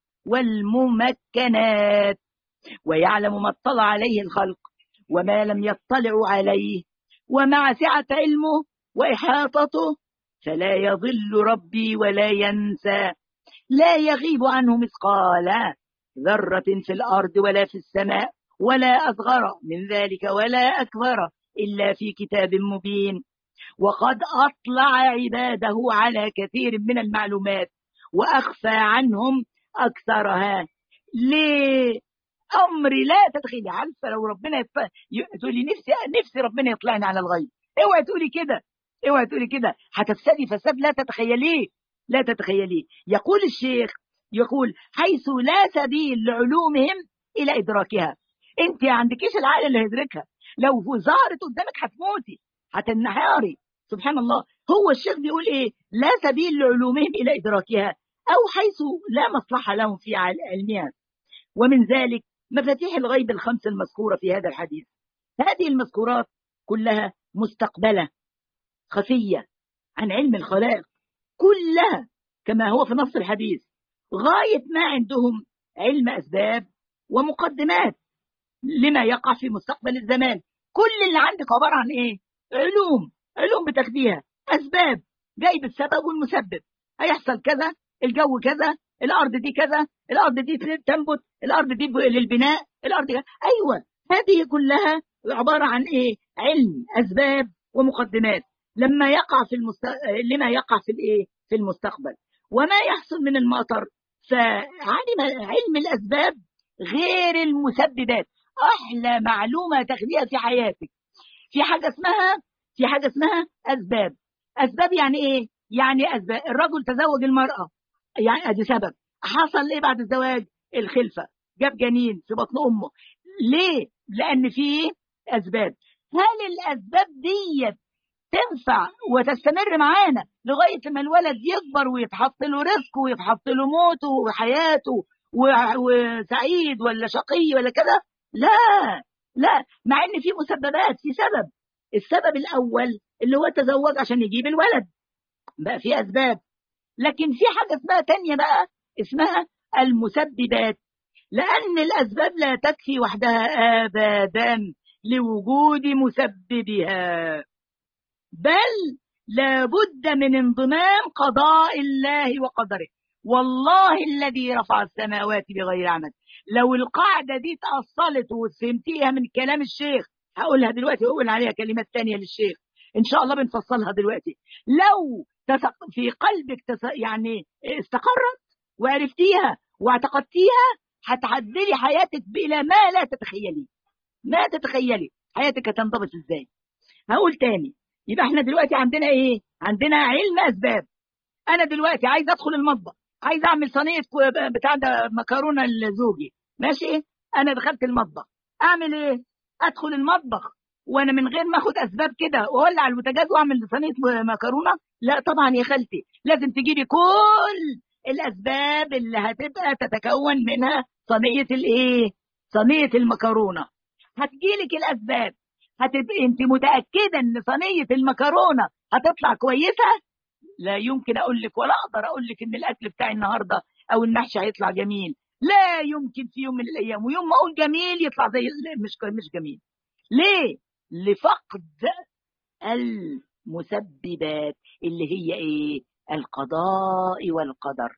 والممكنات ويعلم ما اطلع عليه الخلق وما لم يطلعوا عليه ومع سعة علمه وإحاطته فلا يضل ربي ولا ينسى لا يغيب عنه مثقال ذرة في الأرض ولا في السماء ولا أصغر من ذلك ولا أكبر إلا في كتاب مبين وقد أطلع عباده على كثير من المعلومات وأخفى عنهم أكثرها ليه أمر لا تتخيلي عارفة لو ربنا يط... تقولي نفسي نفسي ربنا يطلعني على الغيب اوعي تقولي كده اوعي تقولي كده هتفسدي فساد لا تتخيليه لا تتخيليه يقول الشيخ يقول حيث لا سبيل لعلومهم إلى إدراكها أنت عندكيش العقل اللي هيدركها لو ظهرت قدامك هتموتي هتنهاري سبحان الله هو الشيخ بيقول ايه لا سبيل لعلومهم الى ادراكها او حيث لا مصلحه لهم في علمها ومن ذلك مفاتيح الغيب الخمس المذكوره في هذا الحديث هذه المذكورات كلها مستقبله خفيه عن علم الخلائق كلها كما هو في نص الحديث غايه ما عندهم علم اسباب ومقدمات لما يقع في مستقبل الزمان كل اللي عندك عباره عن ايه علوم علوم بتاخديها اسباب جايب السبب والمسبب هيحصل كذا الجو كذا الارض دي كذا الارض دي تنبت الارض دي للبناء الارض دي ايوه هذه كلها عباره عن ايه علم اسباب ومقدمات لما يقع في المست... لما يقع في الايه في المستقبل وما يحصل من المطر فعلم علم الاسباب غير المسببات احلى معلومه تاخديها في حياتك في حاجه اسمها في حاجه اسمها اسباب اسباب يعني ايه يعني اسباب الرجل تزوج المراه يعني ادي سبب حصل ايه بعد الزواج الخلفه جاب جنين في بطن امه ليه لان في اسباب هل الاسباب ديت تنفع وتستمر معانا لغايه ما الولد يكبر ويتحط له رزق ويتحط له موته وحياته وسعيد ولا شقي ولا كده لا لا مع ان في مسببات في سبب السبب الاول اللي هو تزوج عشان يجيب الولد بقى في اسباب لكن في حاجه اسمها تانية بقى اسمها المسببات لان الاسباب لا تكفي وحدها ابدا لوجود مسببها بل لابد من انضمام قضاء الله وقدره والله الذي رفع السماوات بغير عمد لو القاعدة دي اتأصلت وفهمتيها من كلام الشيخ هقولها دلوقتي وأقول عليها كلمات تانية للشيخ إن شاء الله بنفصلها دلوقتي لو في قلبك يعني استقرت وعرفتيها واعتقدتيها هتعدلي حياتك إلى ما لا تتخيلي ما تتخيلي حياتك هتنضبط ازاي هقول تاني يبقى احنا دلوقتي عندنا ايه عندنا علم اسباب انا دلوقتي عايز ادخل المطبخ عايز اعمل صينيه بتاع ده مكرونه لزوجي ماشي انا دخلت المطبخ اعمل ايه ادخل المطبخ وانا من غير ما اخد اسباب كده واولع البوتاجاز واعمل صينيه مكرونه لا طبعا يا خالتي لازم تجيبي كل الاسباب اللي هتبقى تتكون منها صينيه الايه صينيه المكرونه هتجيلك الاسباب هتبقي انت متاكده ان صينيه المكرونه هتطلع كويسه لا يمكن اقول لك ولا اقدر اقول لك ان الاكل بتاعي النهارده او المحشي هيطلع جميل لا يمكن في يوم من الايام ويوم ما اقول جميل يطلع زي مش مش جميل ليه لفقد المسببات اللي هي ايه القضاء والقدر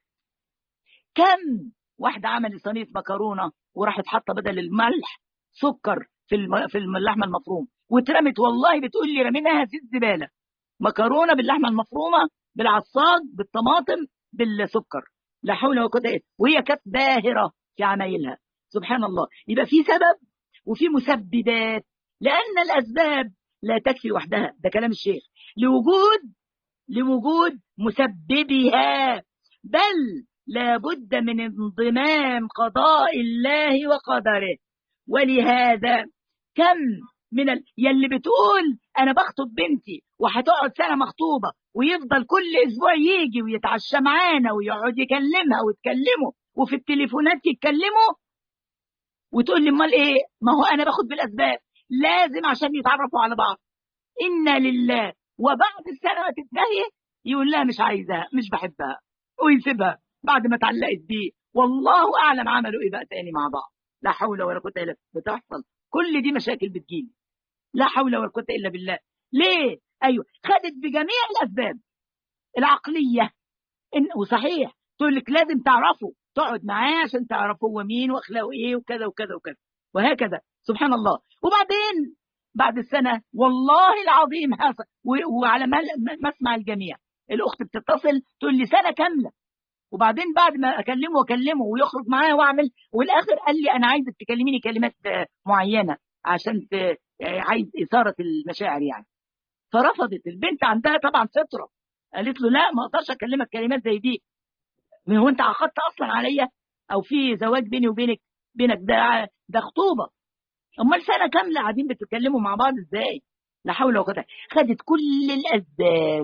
كم واحده عملت صينيه مكرونه وراحت حاطه بدل الملح سكر في الم... في اللحمه المفروم واترمت والله بتقول لي رميناها في الزباله مكرونه باللحمه المفرومه بالعصاج بالطماطم بالسكر لا حول ولا قوه الا وهي كانت باهره في عمايلها سبحان الله يبقى في سبب وفي مسببات لان الاسباب لا تكفي وحدها ده كلام الشيخ لوجود لوجود مسببها بل لابد من انضمام قضاء الله وقدره ولهذا كم من ال... يلي بتقول انا بخطب بنتي وهتقعد سنه مخطوبه ويفضل كل اسبوع يجي ويتعشى معانا ويقعد يكلمها وتكلمه وفي التليفونات يتكلموا وتقول لي امال ايه ما هو انا باخد بالاسباب لازم عشان يتعرفوا على بعض انا لله وبعد السنه ما تنتهي يقول لها مش عايزاها مش بحبها ويسيبها بعد ما اتعلقت بيه والله اعلم عملوا ايه بقى تاني مع بعض لا حول ولا قوه الا بتحصل كل دي مشاكل بتجيلي لا حول ولا قوه الا بالله ليه ايوه خدت بجميع الاسباب العقليه إن وصحيح تقول لك لازم تعرفوا تقعد معاه عشان تعرفوا هو مين واخلاقه ايه وكذا وكذا وكذا وهكذا سبحان الله وبعدين بعد السنه والله العظيم حصل وعلى ما اسمع الجميع الاخت بتتصل تقول لي سنه كامله وبعدين بعد ما اكلمه واكلمه ويخرج معايا واعمل والاخر قال لي انا عايزك تكلميني كلمات معينه عشان عايز اثاره المشاعر يعني فرفضت البنت عندها طبعا فطره قالت له لا ما اقدرش اكلمك كلمات زي دي هو انت عقدت اصلا عليا او في زواج بيني وبينك بينك ده ده خطوبه امال سنه كامله قاعدين بتتكلموا مع بعض ازاي لا حول ولا قوه خدت كل الاسباب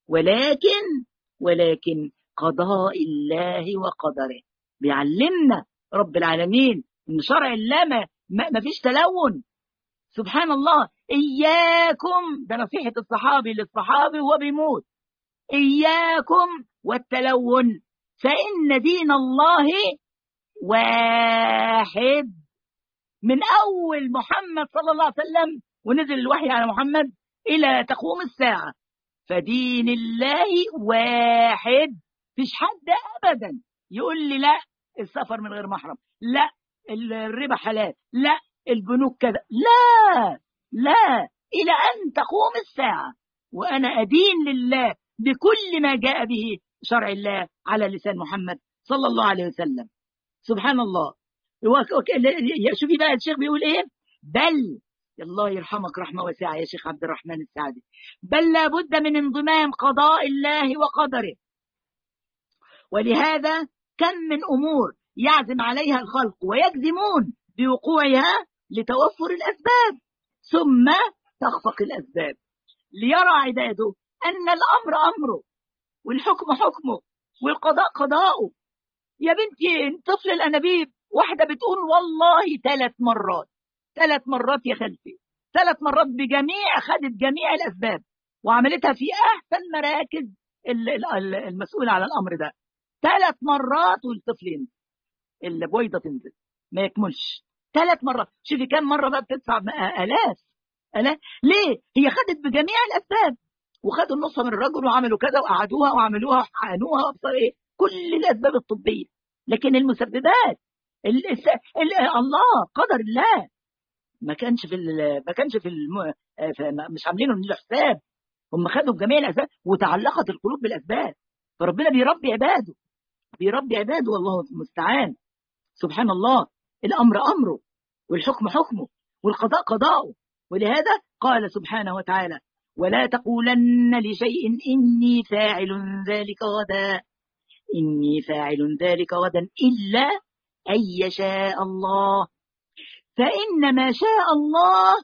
ولكن ولكن قضاء الله وقدره بيعلمنا رب العالمين ان شرع الله ما, ما فيش تلون سبحان الله اياكم ده نصيحه الصحابي للصحابي وهو بيموت اياكم والتلون فان دين الله واحد من اول محمد صلى الله عليه وسلم ونزل الوحي على محمد الى تقوم الساعه فدين الله واحد فيش حد ابدا يقول لي لا السفر من غير محرم لا الربا حلال لا البنوك كذا لا لا الى ان تقوم الساعه وانا ادين لله بكل ما جاء به شرع الله على لسان محمد صلى الله عليه وسلم سبحان الله شوفي بقى الشيخ بيقول ايه بل الله يرحمك رحمة واسعة يا شيخ عبد الرحمن السعدي بل لابد من انضمام قضاء الله وقدره ولهذا كم من أمور يعزم عليها الخلق ويجزمون بوقوعها لتوفر الأسباب ثم تخفق الأسباب ليرى عباده أن الأمر أمره والحكم حكمه والقضاء قضاؤه يا بنتي طفل الأنابيب واحدة بتقول والله ثلاث مرات ثلاث مرات يا خالتي ثلاث مرات بجميع خدت جميع الأسباب وعملتها في أحسن مراكز المسؤولة على الأمر ده ثلاث مرات والطفل ينزل البويضة تنزل ما يكملش ثلاث مرات شوفي كم مرة بقى بتدفع آلاف آلاف ليه؟ هي خدت بجميع الأسباب وخدوا النص من الرجل وعملوا كذا وقعدوها وعملوها وحقنوها وابصر ايه كل الاسباب الطبيه لكن المسببات ال ال ال الله قدر الله ما كانش في ما كانش في, الم... في مش عاملينه من حساب هم خدوا بجميع الاسباب وتعلقت القلوب بالاسباب فربنا بيربي عباده بيربي عباده والله المستعان سبحان الله الامر امره والحكم حكمه والقضاء قضاؤه ولهذا قال سبحانه وتعالى ولا تقولن لشيء إني فاعل ذلك غدا إني فاعل ذلك غدا إلا أن يشاء الله فإن ما شاء الله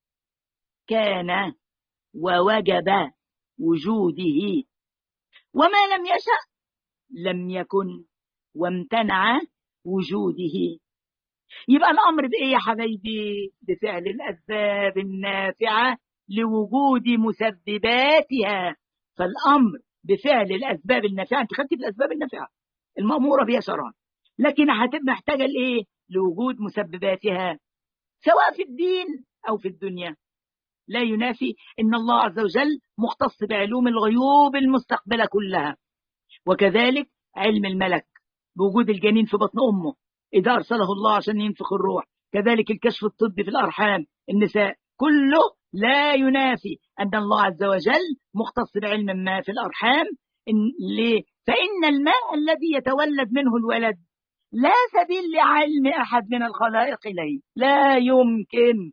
كان ووجب وجوده وما لم يشأ لم يكن وامتنع وجوده يبقى الأمر بإيه يا حبايبي بفعل الأسباب النافعة لوجود مسبباتها فالامر بفعل الاسباب النافعه انت خدتي بالاسباب النافعه الماموره بها شرعا لكن هتبقى محتاجه لايه؟ لوجود مسبباتها سواء في الدين او في الدنيا لا ينافي ان الله عز وجل مختص بعلوم الغيوب المستقبله كلها وكذلك علم الملك بوجود الجنين في بطن امه اذا ارسله الله عشان ينفخ الروح كذلك الكشف الطبي في الارحام النساء كله لا ينافي أن الله عز وجل مختص بعلم ما في الأرحام إن ليه؟ فإن الماء الذي يتولد منه الولد لا سبيل لعلم أحد من الخلائق إليه لا يمكن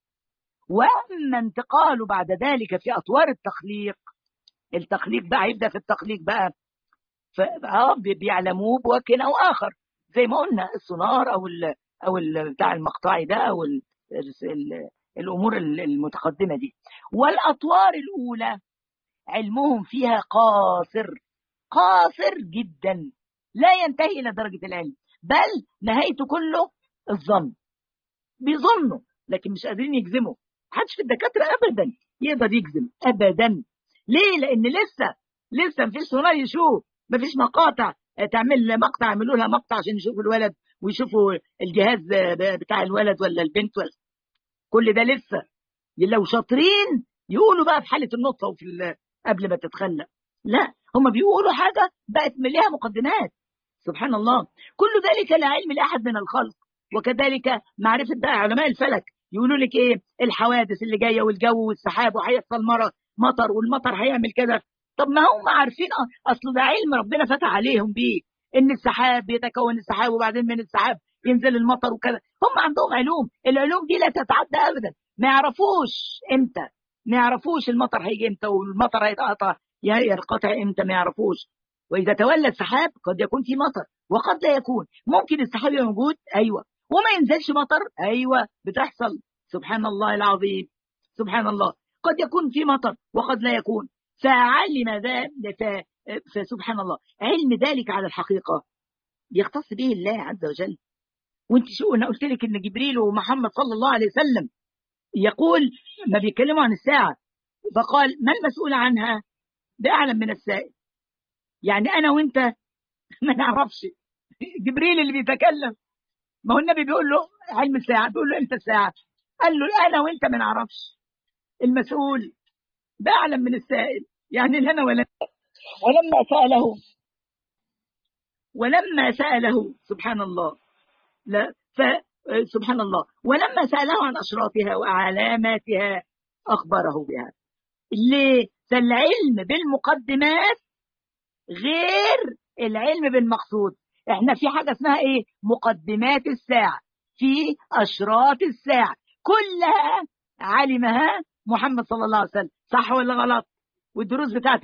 وأما انتقاله بعد ذلك في أطوار التخليق التخليق بقى يبدأ في التخليق بقى بيعلموه بوجه أو آخر زي ما قلنا السونار أو ال أو ال بتاع المقطعي ده أو ال الامور المتقدمه دي والاطوار الاولى علمهم فيها قاصر قاصر جدا لا ينتهي الى درجه العلم بل نهايته كله الظن بيظنوا لكن مش قادرين يجزموا محدش في الدكاتره ابدا يقدر يجزم ابدا ليه لان لسه لسه مفيش سونار يشوف مفيش مقاطع تعمل مقطع يعملوا لها مقطع عشان يشوفوا الولد ويشوفوا الجهاز بتاع الولد ولا البنت ولا كل ده لسه لو شاطرين يقولوا بقى في حاله النطفه وفي قبل ما تتخلق لا هم بيقولوا حاجه بقت مليها مقدمات سبحان الله كل ذلك لا علم لاحد من الخلق وكذلك معرفه بقى علماء الفلك يقولوا لك ايه الحوادث اللي جايه والجو والسحاب وهيحصل مطر والمطر هيعمل كذا طب ما هم عارفين اصل ده علم ربنا فتح عليهم بيه ان السحاب بيتكون السحاب وبعدين من السحاب ينزل المطر وكذا هم عندهم علوم العلوم دي لا تتعدى ابدا ما يعرفوش امتى ما يعرفوش المطر هيجي امتى والمطر هيتقطع ينقطع امتى ما يعرفوش واذا تولى السحاب قد يكون في مطر وقد لا يكون ممكن السحاب يبقى موجود ايوه وما ينزلش مطر ايوه بتحصل سبحان الله العظيم سبحان الله قد يكون في مطر وقد لا يكون فعلم ذا فسبحان الله علم ذلك على الحقيقة يختص به الله عز وجل وانت شو انا قلت لك ان جبريل ومحمد صلى الله عليه وسلم يقول ما بيتكلموا عن الساعة فقال ما المسؤول عنها بأعلم من السائل يعني أنا وأنت ما نعرفش جبريل اللي بيتكلم ما هو النبي بيقول له علم الساعة بيقول له امتى الساعة قال له أنا وأنت ما نعرفش المسؤول بأعلم من السائل يعني لا أنا ولا ولما سأله ولما سأله سبحان الله لا فسبحان الله ولما سأله عن أشراطها وعلاماتها أخبره بها ليه؟ فالعلم بالمقدمات غير العلم بالمقصود احنا في حاجة اسمها ايه مقدمات الساعة في أشراط الساعة كلها علمها محمد صلى الله عليه وسلم صح ولا غلط والدروس بتاعت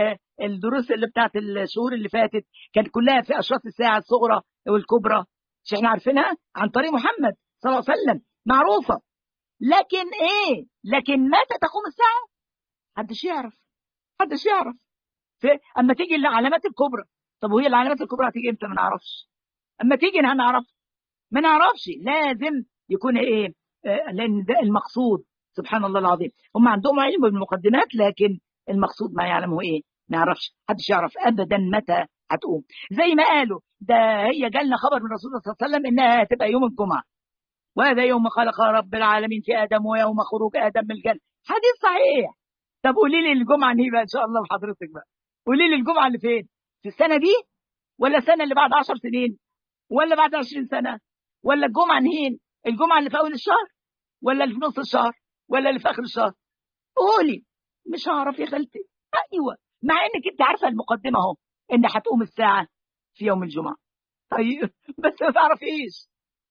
الدروس اللي بتاعت الشهور اللي فاتت كانت كلها في أشراط الساعة الصغرى والكبرى مش احنا عارفينها عن طريق محمد صلى الله عليه وسلم معروفة لكن ايه لكن متى تقوم الساعة محدش يعرف محدش يعرف في اما تيجي العلامات الكبرى طب وهي العلامات الكبرى هتيجي امتى ما نعرفش اما تيجي هنعرف ما نعرفش لازم يكون ايه آه لان ده المقصود سبحان الله العظيم هم عندهم علم بالمقدمات لكن المقصود ما يعلمه ايه ما يعرفش محدش يعرف ابدا متى هتقوم زي ما قالوا ده هي جالنا خبر من رسول الله صلى الله عليه وسلم انها هتبقى يوم الجمعه وهذا يوم خلق رب العالمين في ادم ويوم خروج ادم من الجنه حديث صحيح طب قولي لي الجمعه دي بقى ان شاء الله لحضرتك بقى قولي لي الجمعه اللي فين في السنه دي ولا السنه اللي بعد 10 سنين ولا بعد 20 سنه ولا الجمعه نهين الجمعه اللي في اول الشهر ولا اللي في نص الشهر ولا اللي في اخر الشهر قولي مش هعرف يا خالتي ايوه مع انك انت عارفه المقدمه اهو ان هتقوم الساعه في يوم الجمعه طيب بس ما تعرفيش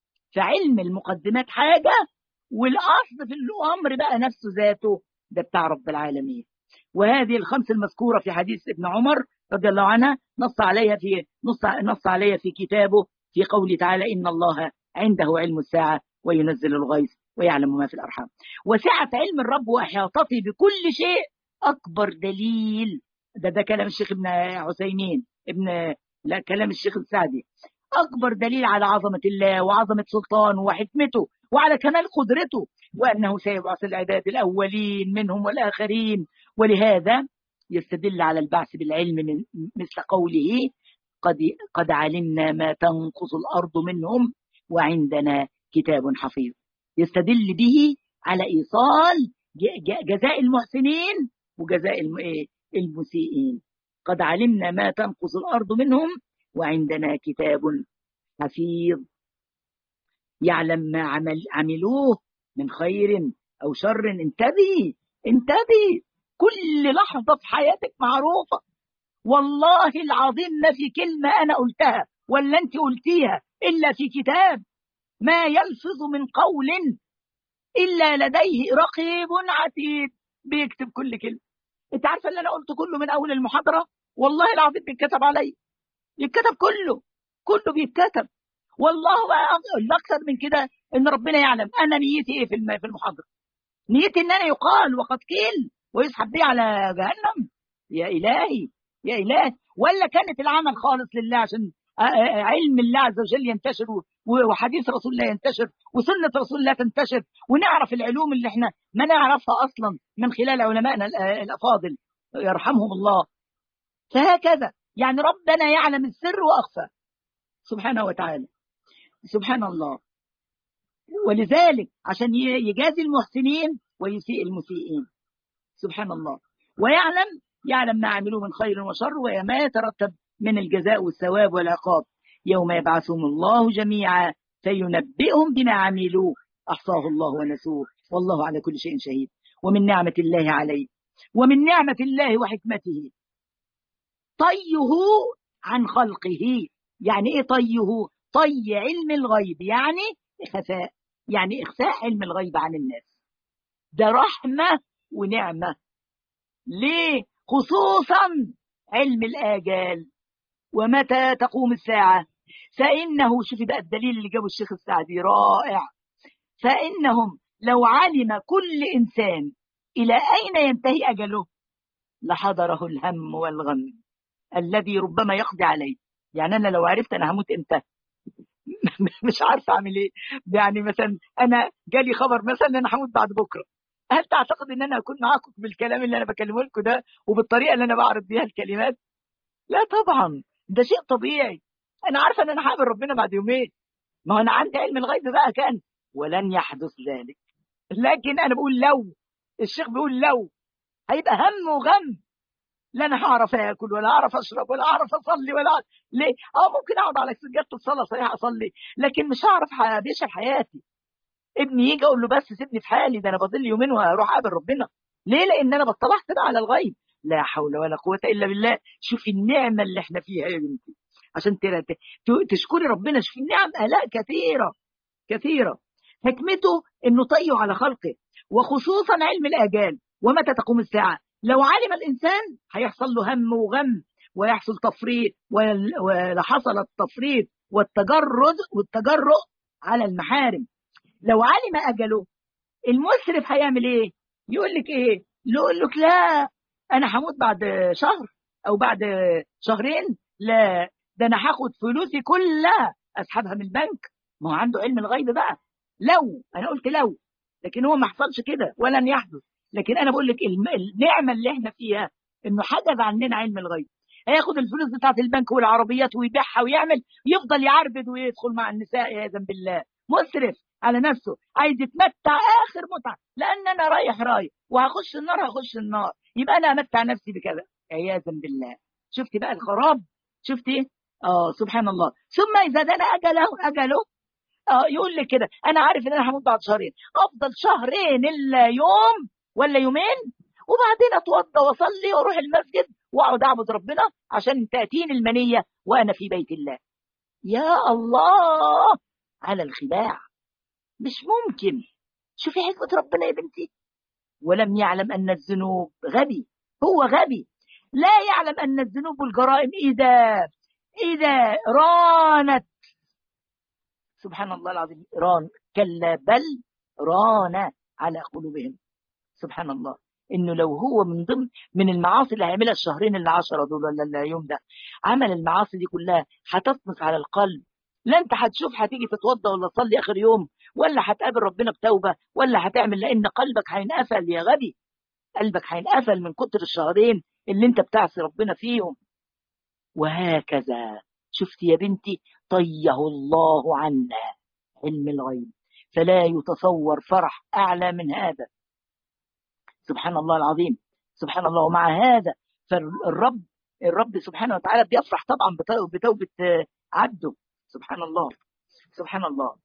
فعلم المقدمات حاجه والاصل في الامر بقى نفسه ذاته ده بتاع رب العالمين وهذه الخمس المذكوره في حديث ابن عمر رضي الله عنها نص عليها في نص نص عليها في كتابه في قوله تعالى ان الله عنده علم الساعه وينزل الغيث ويعلم ما في الارحام وسعه علم الرب واحاطته بكل شيء اكبر دليل ده ده كلام الشيخ ابن عثيمين ابن لا كلام الشيخ السعدي اكبر دليل على عظمه الله وعظمه سلطانه وحكمته وعلى كمال قدرته وانه سيبعث العباد الاولين منهم والاخرين ولهذا يستدل على البعث بالعلم من مثل قوله قد قد علمنا ما تنقص الارض منهم وعندنا كتاب حفيظ يستدل به على ايصال جزاء المحسنين وجزاء المسيئين قد علمنا ما تنقص الارض منهم وعندنا كتاب حفيظ يعلم ما عمل عملوه من خير او شر انتبهي انتبهي كل لحظه في حياتك معروفه والله العظيم ما في كلمه انا قلتها ولا انت قلتيها الا في كتاب ما يلفظ من قول الا لديه رقيب عتيد بيكتب كل كلمه انت عارفه اللي انا قلته كله من اول المحاضره والله العظيم بيتكتب عليا يتكتب كله كله بيتكتب والله بقى الاكثر من كده ان ربنا يعلم انا نيتي ايه في في المحاضره نيتي ان انا يقال وقد قيل ويسحب بي على جهنم يا الهي يا الهي ولا كانت العمل خالص لله عشان علم الله عز وجل ينتشر وحديث رسول الله ينتشر وسنة رسول الله تنتشر ونعرف العلوم اللي احنا ما نعرفها أصلا من خلال علمائنا الأفاضل يرحمهم الله فهكذا يعني ربنا يعلم السر وأخفى سبحانه وتعالى سبحان الله ولذلك عشان يجازي المحسنين ويسيء المسيئين سبحان الله ويعلم يعلم ما عملوه من خير وشر وما يترتب من الجزاء والثواب والعقاب يوم يبعثهم الله جميعا فينبئهم بما عملوا أحصاه الله ونسوه والله على كل شيء شهيد ومن نعمة الله عليه ومن نعمة الله وحكمته طيه عن خلقه يعني ايه طيه طي علم الغيب يعني خفاء يعني إخفاء علم الغيب عن الناس ده رحمة ونعمة ليه خصوصا علم الآجال ومتى تقوم الساعة فإنه شوفي بقى الدليل اللي جابه الشيخ السعدي رائع فإنهم لو علم كل إنسان إلى أين ينتهي أجله لحضره الهم والغم الذي ربما يقضي عليه يعني انا لو عرفت انا هموت امتى مش عارفه اعمل ايه يعني مثلا انا جالي خبر مثلا ان انا هموت بعد بكره هل تعتقد ان انا اكون معاكم بالكلام اللي انا بكلمه لكم ده وبالطريقه اللي انا بعرض بيها الكلمات لا طبعا ده شيء طبيعي انا عارفه ان انا هقابل ربنا بعد يومين ما هو انا عندي علم الغيب بقى كان ولن يحدث ذلك لكن انا بقول لو الشيخ بيقول لو هيبقى هم وغم لا انا هعرف اكل ولا اعرف اشرب ولا اعرف اصلي ولا أعرف. ليه؟ اه ممكن اقعد على سجاده الصلاه صحيح اصلي لكن مش هعرف ابيش حياتي ابني يجي اقول له بس سيبني في حالي ده انا فاضل يومين وهروح اقابل ربنا ليه؟ لان انا بطلعت كده على الغيب لا حول ولا قوه الا بالله شوفي النعمه اللي احنا فيها يا بنتي عشان تشكري ربنا شوفي النعم الاء كثيره كثيره حكمته انه طيه على خلقه وخصوصا علم الاجال ومتى تقوم الساعه لو علم الإنسان هيحصل له هم وغم ويحصل تفريط ولحصل التفريط والتجرد والتجرؤ على المحارم لو علم أجله المسرف هيعمل إيه؟ يقول لك إيه؟ يقول لك لا أنا هموت بعد شهر أو بعد شهرين لا ده أنا هاخد فلوسي كلها أسحبها من البنك ما هو عنده علم الغيب بقى لو أنا قلت لو لكن هو ما حصلش كده ولن يحدث لكن انا بقول لك النعمه اللي احنا فيها انه حجز عننا علم الغيب هياخد الفلوس بتاعت البنك والعربيات ويبيعها ويعمل يفضل يعربد ويدخل مع النساء عياذا بالله مسرف على نفسه عايز يتمتع اخر متعه لان انا رايح رايح وهخش النار هخش النار يبقى انا امتع نفسي بكذا عياذا بالله شفتي بقى الخراب شفتي اه سبحان الله ثم اذا دنا اجله اجله اه يقول لك كده انا عارف ان انا هموت بعد شهرين افضل شهرين الا يوم ولا يومين وبعدين اتوضى واصلي واروح المسجد واقعد اعبد ربنا عشان تاتيني المنيه وانا في بيت الله يا الله على الخداع مش ممكن شوفي حكمه ربنا يا بنتي ولم يعلم ان الذنوب غبي هو غبي لا يعلم ان الذنوب والجرائم اذا اذا رانت سبحان الله العظيم ران كلا بل ران على قلوبهم سبحان الله انه لو هو من ضمن من المعاصي اللي هيعملها الشهرين اللي عشرة دول ولا اليوم ده عمل المعاصي دي كلها هتطمس على القلب لا انت هتشوف هتيجي تتوضى ولا تصلي اخر يوم ولا هتقابل ربنا بتوبه ولا هتعمل لان قلبك هينقفل يا غبي قلبك هينقفل من كتر الشهرين اللي انت بتعصي ربنا فيهم وهكذا شفت يا بنتي طيه الله عنا علم الغيب فلا يتصور فرح اعلى من هذا سبحان الله العظيم سبحان الله ومع هذا فالرب الرب سبحانه وتعالى بيفرح طبعا بتوبة عبده سبحان الله سبحان الله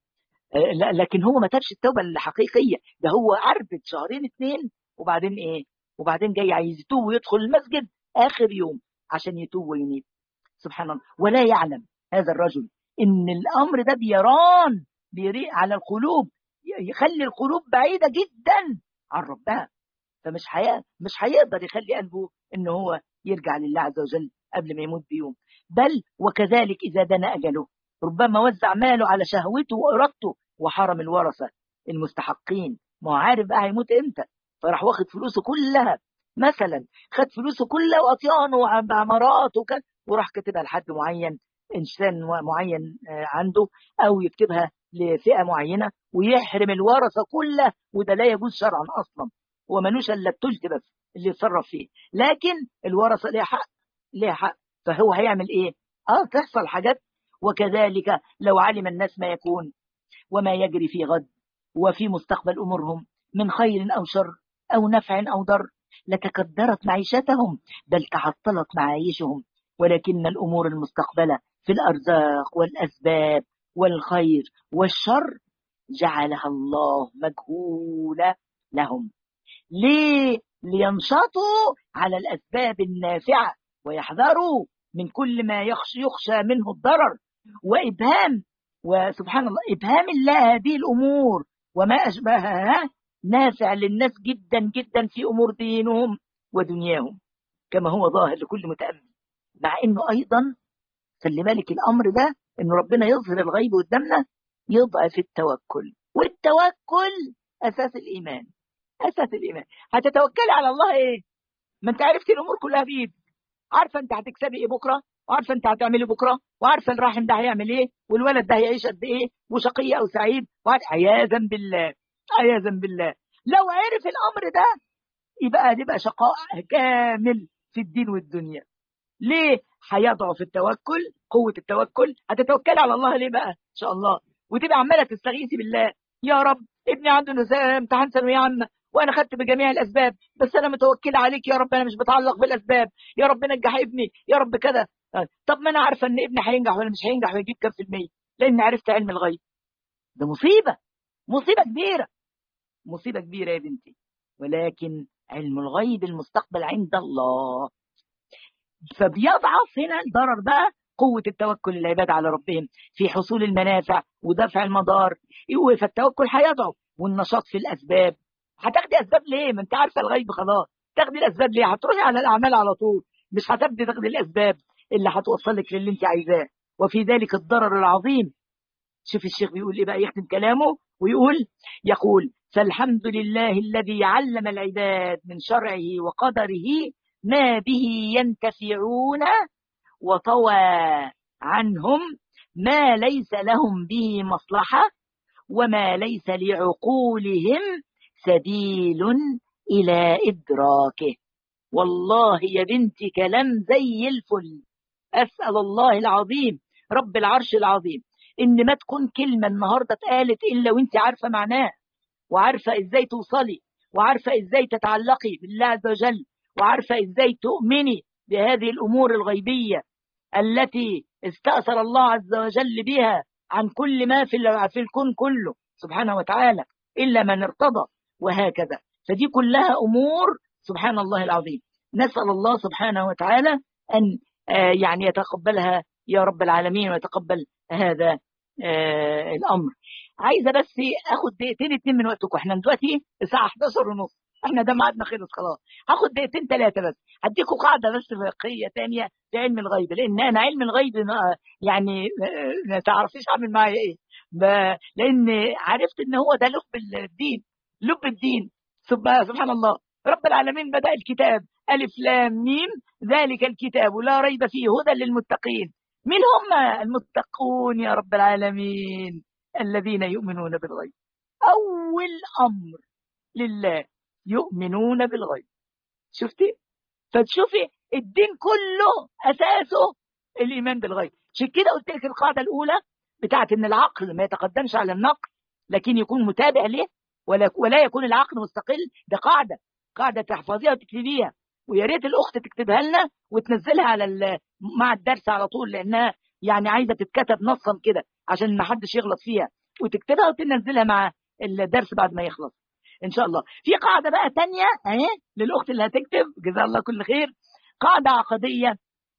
لكن هو ما تابش التوبة الحقيقية ده هو عربت شهرين اتنين وبعدين ايه وبعدين جاي عايز يتوب ويدخل المسجد اخر يوم عشان يتوب وينيب سبحان الله ولا يعلم هذا الرجل ان الامر ده بيران بيريق على القلوب يخلي القلوب بعيدة جدا عن ربها فمش حي... مش هيقدر يخلي قلبه ان هو يرجع لله عز وجل قبل ما يموت بيوم بل وكذلك اذا دنا اجله ربما وزع ماله على شهوته وارادته وحرم الورثه المستحقين ما هو عارف بقى هيموت امتى فراح واخد فلوسه كلها مثلا خد فلوسه كلها واطيانه وعمارات وكذا وراح كاتبها لحد معين انسان معين عنده او يكتبها لفئه معينه ويحرم الورثه كلها وده لا يجوز شرعا اصلا هو ملوش الا التلت بس اللي يتصرف فيه لكن الورثه ليها حق ليها حق فهو هيعمل ايه؟ اه تحصل حاجات وكذلك لو علم الناس ما يكون وما يجري في غد وفي مستقبل امورهم من خير او شر او نفع او ضر لتكدرت معيشتهم بل تعطلت معايشهم ولكن الامور المستقبله في الارزاق والاسباب والخير والشر جعلها الله مجهوله لهم ليه؟ لينشطوا على الأسباب النافعة ويحذروا من كل ما يخشى, يخشى منه الضرر وإبهام وسبحان الله إبهام الله هذه الأمور وما أشبهها نافع للناس جدا جدا في أمور دينهم ودنياهم كما هو ظاهر لكل متأمل مع أنه أيضا خلي بالك الأمر ده أن ربنا يظهر الغيب قدامنا يضعف التوكل والتوكل أساس الإيمان أساس الإيمان هتتوكلي على الله إيه ما انت عرفت الامور كلها بايدك عارفه انت هتكسبي ايه بكره وعارفه انت هتعملي بكره وعارفه الراحم ده هيعمل ايه والولد ده هيعيش قد ايه وشقي او سعيد عياذا بالله عياذا بالله لو عرف الامر ده يبقى هتبقى شقاء كامل في الدين والدنيا ليه هيضعف التوكل قوه التوكل هتتوكلي على الله ليه بقى ان شاء الله وتبقى عماله تستغيثي بالله يا رب ابني عنده امتحان ثانويه عامه وانا خدت بجميع الاسباب بس انا متوكله عليك يا رب انا مش بتعلق بالاسباب يا رب نجح ابني يا رب كده طب ما انا عارفه ان ابني هينجح ولا مش هينجح ويجيب كام في الميه لان عرفت علم الغيب ده مصيبه مصيبه كبيره مصيبه كبيره يا بنتي ولكن علم الغيب المستقبل عند الله فبيضعف هنا الضرر بقى قوة التوكل العباد على ربهم في حصول المنافع ودفع المضار فالتوكل هيضعف والنشاط في الأسباب هتاخدي أسباب ليه؟ ما أنت عارفة الغيب خلاص تاخدي الأسباب ليه؟ هتروحي على الأعمال على طول مش هتبدي تاخدي الأسباب اللي هتوصلك للي أنت عايزاه وفي ذلك الضرر العظيم شوف الشيخ بيقول إيه بقى يختم كلامه ويقول يقول فالحمد لله الذي علم العباد من شرعه وقدره ما به ينتفعون وطوى عنهم ما ليس لهم به مصلحة وما ليس لعقولهم سبيل إلى إدراكه والله يا بنتي كلام زي الفل أسأل الله العظيم رب العرش العظيم إن ما تكون كلمة النهاردة اتقالت إلا وانت عارفة معناه وعارفة إزاي توصلي وعارفة إزاي تتعلقي بالله عز وجل وعارفة إزاي تؤمني بهذه الأمور الغيبية التي استأثر الله عز وجل بها عن كل ما في في الكون كله سبحانه وتعالى إلا من ارتضى وهكذا فدي كلها أمور سبحان الله العظيم نسأل الله سبحانه وتعالى أن يعني يتقبلها يا رب العالمين ويتقبل هذا الأمر عايزة بس أخد دقيقتين اتنين من وقتكم احنا دلوقتي الساعة 11 ونص احنا ده ميعادنا خلص خلاص هاخد دقيقتين ثلاثة بس هديكم قاعدة بس فقهية ثانية في علم الغيب لأن أنا علم الغيب يعني ما تعرفيش أعمل معايا إيه لأن عرفت إن هو ده لب الدين لب الدين سبحان الله رب العالمين بدأ الكتاب ألف لام ميم ذلك الكتاب لا ريب فيه هدى للمتقين من هم المتقون يا رب العالمين الذين يؤمنون بالغيب أول أمر لله يؤمنون بالغيب شفتي فتشوفي الدين كله أساسه الإيمان بالغيب عشان كده قلت لك القاعدة الأولى بتاعت إن العقل ما يتقدمش على النقل لكن يكون متابع له ولا ولا يكون العقل مستقل ده قاعدة قاعدة تحفظيها وتكتبيها ويا ريت الأخت تكتبها لنا وتنزلها على مع الدرس على طول لأنها يعني عايزة تتكتب نصا كده عشان ما حدش يغلط فيها وتكتبها وتنزلها مع الدرس بعد ما يخلص ان شاء الله في قاعده بقى تانية اهي للاخت اللي هتكتب جزاها الله كل خير قاعده عقديه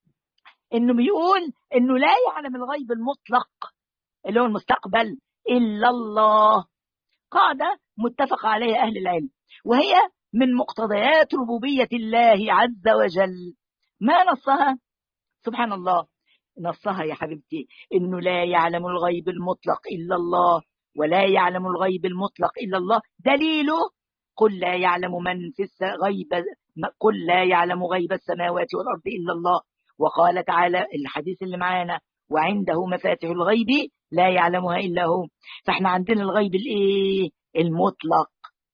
انه بيقول انه لا يعلم الغيب المطلق اللي هو المستقبل الا الله قاعده متفق عليها اهل العلم وهي من مقتضيات ربوبيه الله عز وجل ما نصها سبحان الله نصها يا حبيبتي انه لا يعلم الغيب المطلق الا الله ولا يعلم الغيب المطلق إلا الله دليله قل لا يعلم من في الغيب قل لا يعلم غيب السماوات والأرض إلا الله وقال تعالى الحديث اللي معانا وعنده مفاتح الغيب لا يعلمها إلا هو فاحنا عندنا الغيب الايه المطلق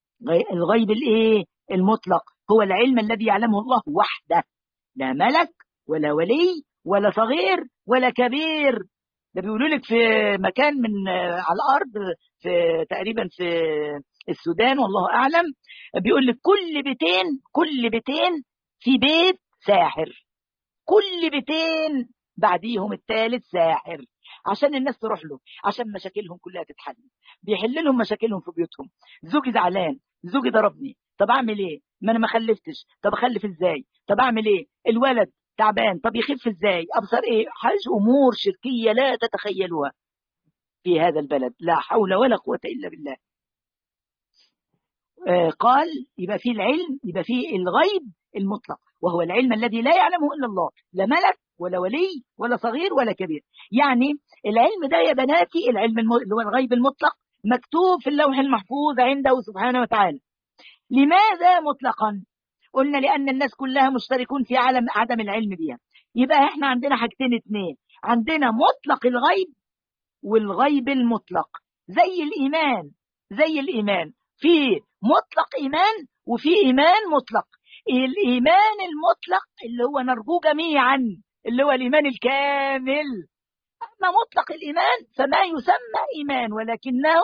الغيب الايه المطلق هو العلم الذي يعلمه الله وحده لا ملك ولا ولي ولا صغير ولا كبير ده بيقولوا لك في مكان من على الارض في تقريبا في السودان والله اعلم بيقول لك كل بيتين كل بيتين في بيت ساحر كل بيتين بعديهم الثالث ساحر عشان الناس تروح له عشان مشاكلهم كلها تتحل بيحل لهم مشاكلهم في بيوتهم زوجي زعلان زوجي ضربني طب اعمل ايه ما انا ما خلفتش طب اخلف ازاي طب اعمل ايه الولد تعبان طب يخف ازاي ابصر ايه حاجه امور شركيه لا تتخيلوها في هذا البلد لا حول ولا قوه الا بالله آه قال يبقى فيه العلم يبقى فيه الغيب المطلق وهو العلم الذي لا يعلمه الا الله لا ملك ولا ولي ولا صغير ولا كبير يعني العلم ده يا بناتي العلم اللي هو الغيب المطلق مكتوب في اللوح المحفوظ عنده سبحانه وتعالى لماذا مطلقا قلنا لأن الناس كلها مشتركون في عالم عدم العلم بيها يبقى احنا عندنا حاجتين اتنين عندنا مطلق الغيب والغيب المطلق زي الإيمان زي الإيمان في مطلق إيمان وفي إيمان مطلق الإيمان المطلق اللي هو نرجوه جميعا اللي هو الإيمان الكامل أما مطلق الإيمان فما يسمى إيمان ولكنه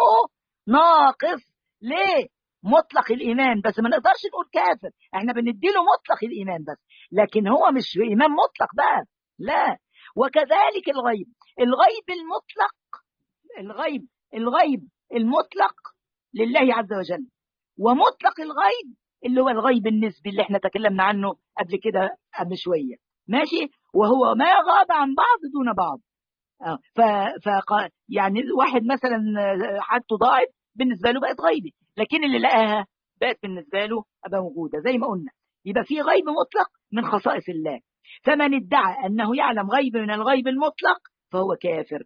ناقص ليه؟ مطلق الإيمان بس ما نقدرش نقول كافر احنا بنديله مطلق الإيمان بس لكن هو مش إيمان مطلق بقى لا وكذلك الغيب الغيب المطلق الغيب الغيب المطلق لله عز وجل ومطلق الغيب اللي هو الغيب النسبي اللي احنا تكلمنا عنه قبل كده قبل شويه ماشي وهو ما غاب عن بعض دون بعض اه ف, ف يعني واحد مثلا حاجته ضاعت بالنسبه له بقت غيبي لكن اللي لقاها بقت بالنسبه له ابقى موجوده زي ما قلنا يبقى في غيب مطلق من خصائص الله فمن ادعى انه يعلم غيب من الغيب المطلق فهو كافر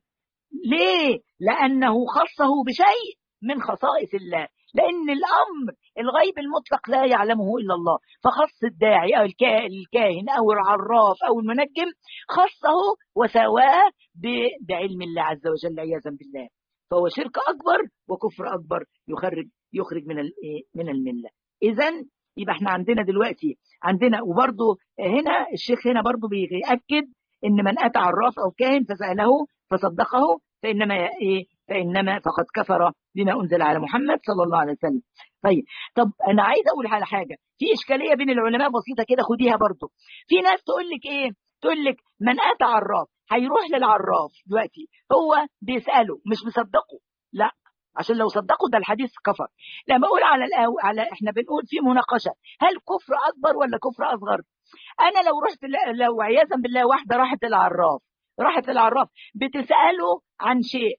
ليه لانه خصه بشيء من خصائص الله لأن الأمر الغيب المطلق لا يعلمه إلا الله فخص الداعي أو الكاهن أو العراف أو المنجم خصه وسواه بعلم الله عز وجل عياذا بالله فهو شرك أكبر وكفر أكبر يخرج يخرج من من الملة إذا يبقى احنا عندنا دلوقتي عندنا وبرضه هنا الشيخ هنا برضه بيأكد إن من أتى عراف أو كاهن فسأله فصدقه فإنما إيه فإنما فقد كفر بما أنزل على محمد صلى الله عليه وسلم طيب طب أنا عايز أقول على حاجة في إشكالية بين العلماء بسيطة كده خديها برضو في ناس تقول لك إيه تقول لك من أتى عراف هيروح للعراف دلوقتي هو بيسأله مش مصدقه لا عشان لو صدقوا ده الحديث كفر لما اقول على الأو... على احنا بنقول في مناقشه هل كفر اكبر ولا كفر اصغر انا لو رحت ل... لو عياذا بالله واحده راحت للعراف راحت للعراف بتساله عن شيء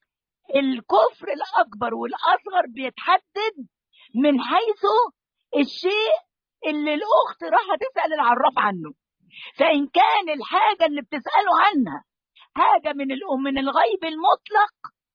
الكفر الأكبر والأصغر بيتحدد من حيث الشيء اللي الأخت راح تسأل العراف عنه فإن كان الحاجة اللي بتسأله عنها حاجة من من الغيب المطلق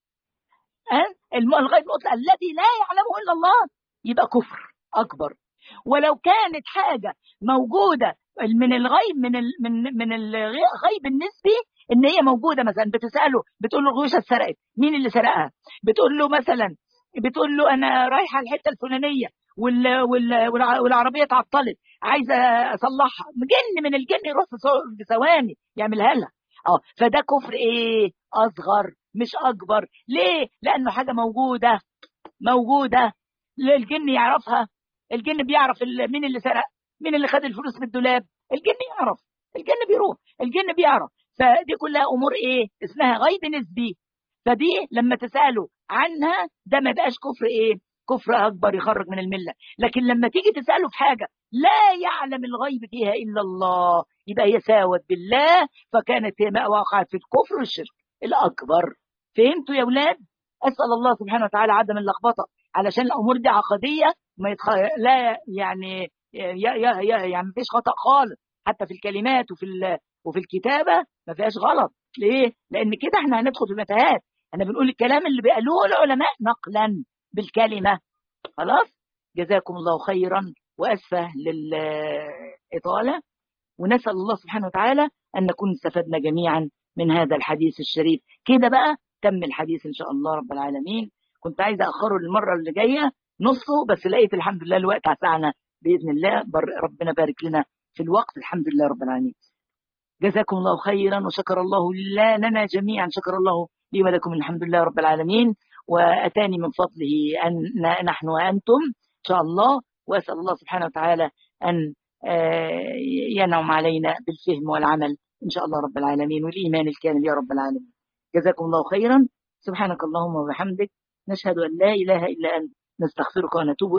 الغيب المطلق الذي لا يعلمه إلا الله يبقى كفر أكبر ولو كانت حاجة موجودة من الغيب من ال من من الغيب النسبي ان هي موجوده مثلا بتساله بتقول له الغوشه اتسرقت مين اللي سرقها بتقول له مثلا بتقول له انا رايحه الحته الفلانيه وال وال والعربيه اتعطلت عايزه اصلحها جن من الجن يروح في ثواني يعملها لها اه فده كفر ايه اصغر مش اكبر ليه لانه حاجه موجوده موجوده الجن يعرفها الجن بيعرف مين اللي سرق مين اللي خد الفلوس من الدولاب الجن يعرف الجن بيروح الجن بيعرف فدي كلها امور ايه اسمها غيب نسبي فدي لما تساله عنها ده ما يبقاش كفر ايه كفر اكبر يخرج من المله لكن لما تيجي تساله في حاجه لا يعلم الغيب فيها الا الله يبقى هي ساوت بالله فكانت هي وقعت في الكفر والشرك الاكبر فهمتوا يا اولاد اسال الله سبحانه وتعالى عدم اللخبطه علشان الامور دي عقديه ما يتخ... لا يعني يا يا يا يعني مفيش خطا خالص حتى في الكلمات وفي ال... وفي الكتابه ما فيهاش غلط ليه لان كده احنا هندخل في متاهات احنا بنقول الكلام اللي بيقالوه العلماء نقلا بالكلمه خلاص جزاكم الله خيرا واسفه للاطاله ونسال الله سبحانه وتعالى ان نكون استفدنا جميعا من هذا الحديث الشريف كده بقى تم الحديث ان شاء الله رب العالمين كنت عايزه اخره للمره اللي جايه نصه بس لقيت الحمد لله الوقت عسعنا باذن الله ربنا بارك لنا في الوقت الحمد لله رب العالمين جزاكم الله خيرا وشكر الله لنا جميعا شكر الله لي ولكم الحمد لله رب العالمين واتاني من فضله ان نحن وانتم ان شاء الله واسال الله سبحانه وتعالى ان ينعم علينا بالفهم والعمل ان شاء الله رب العالمين والايمان الكامل يا رب العالمين جزاكم الله خيرا سبحانك اللهم وبحمدك نشهد ان لا اله الا انت نستغفرك ونتوب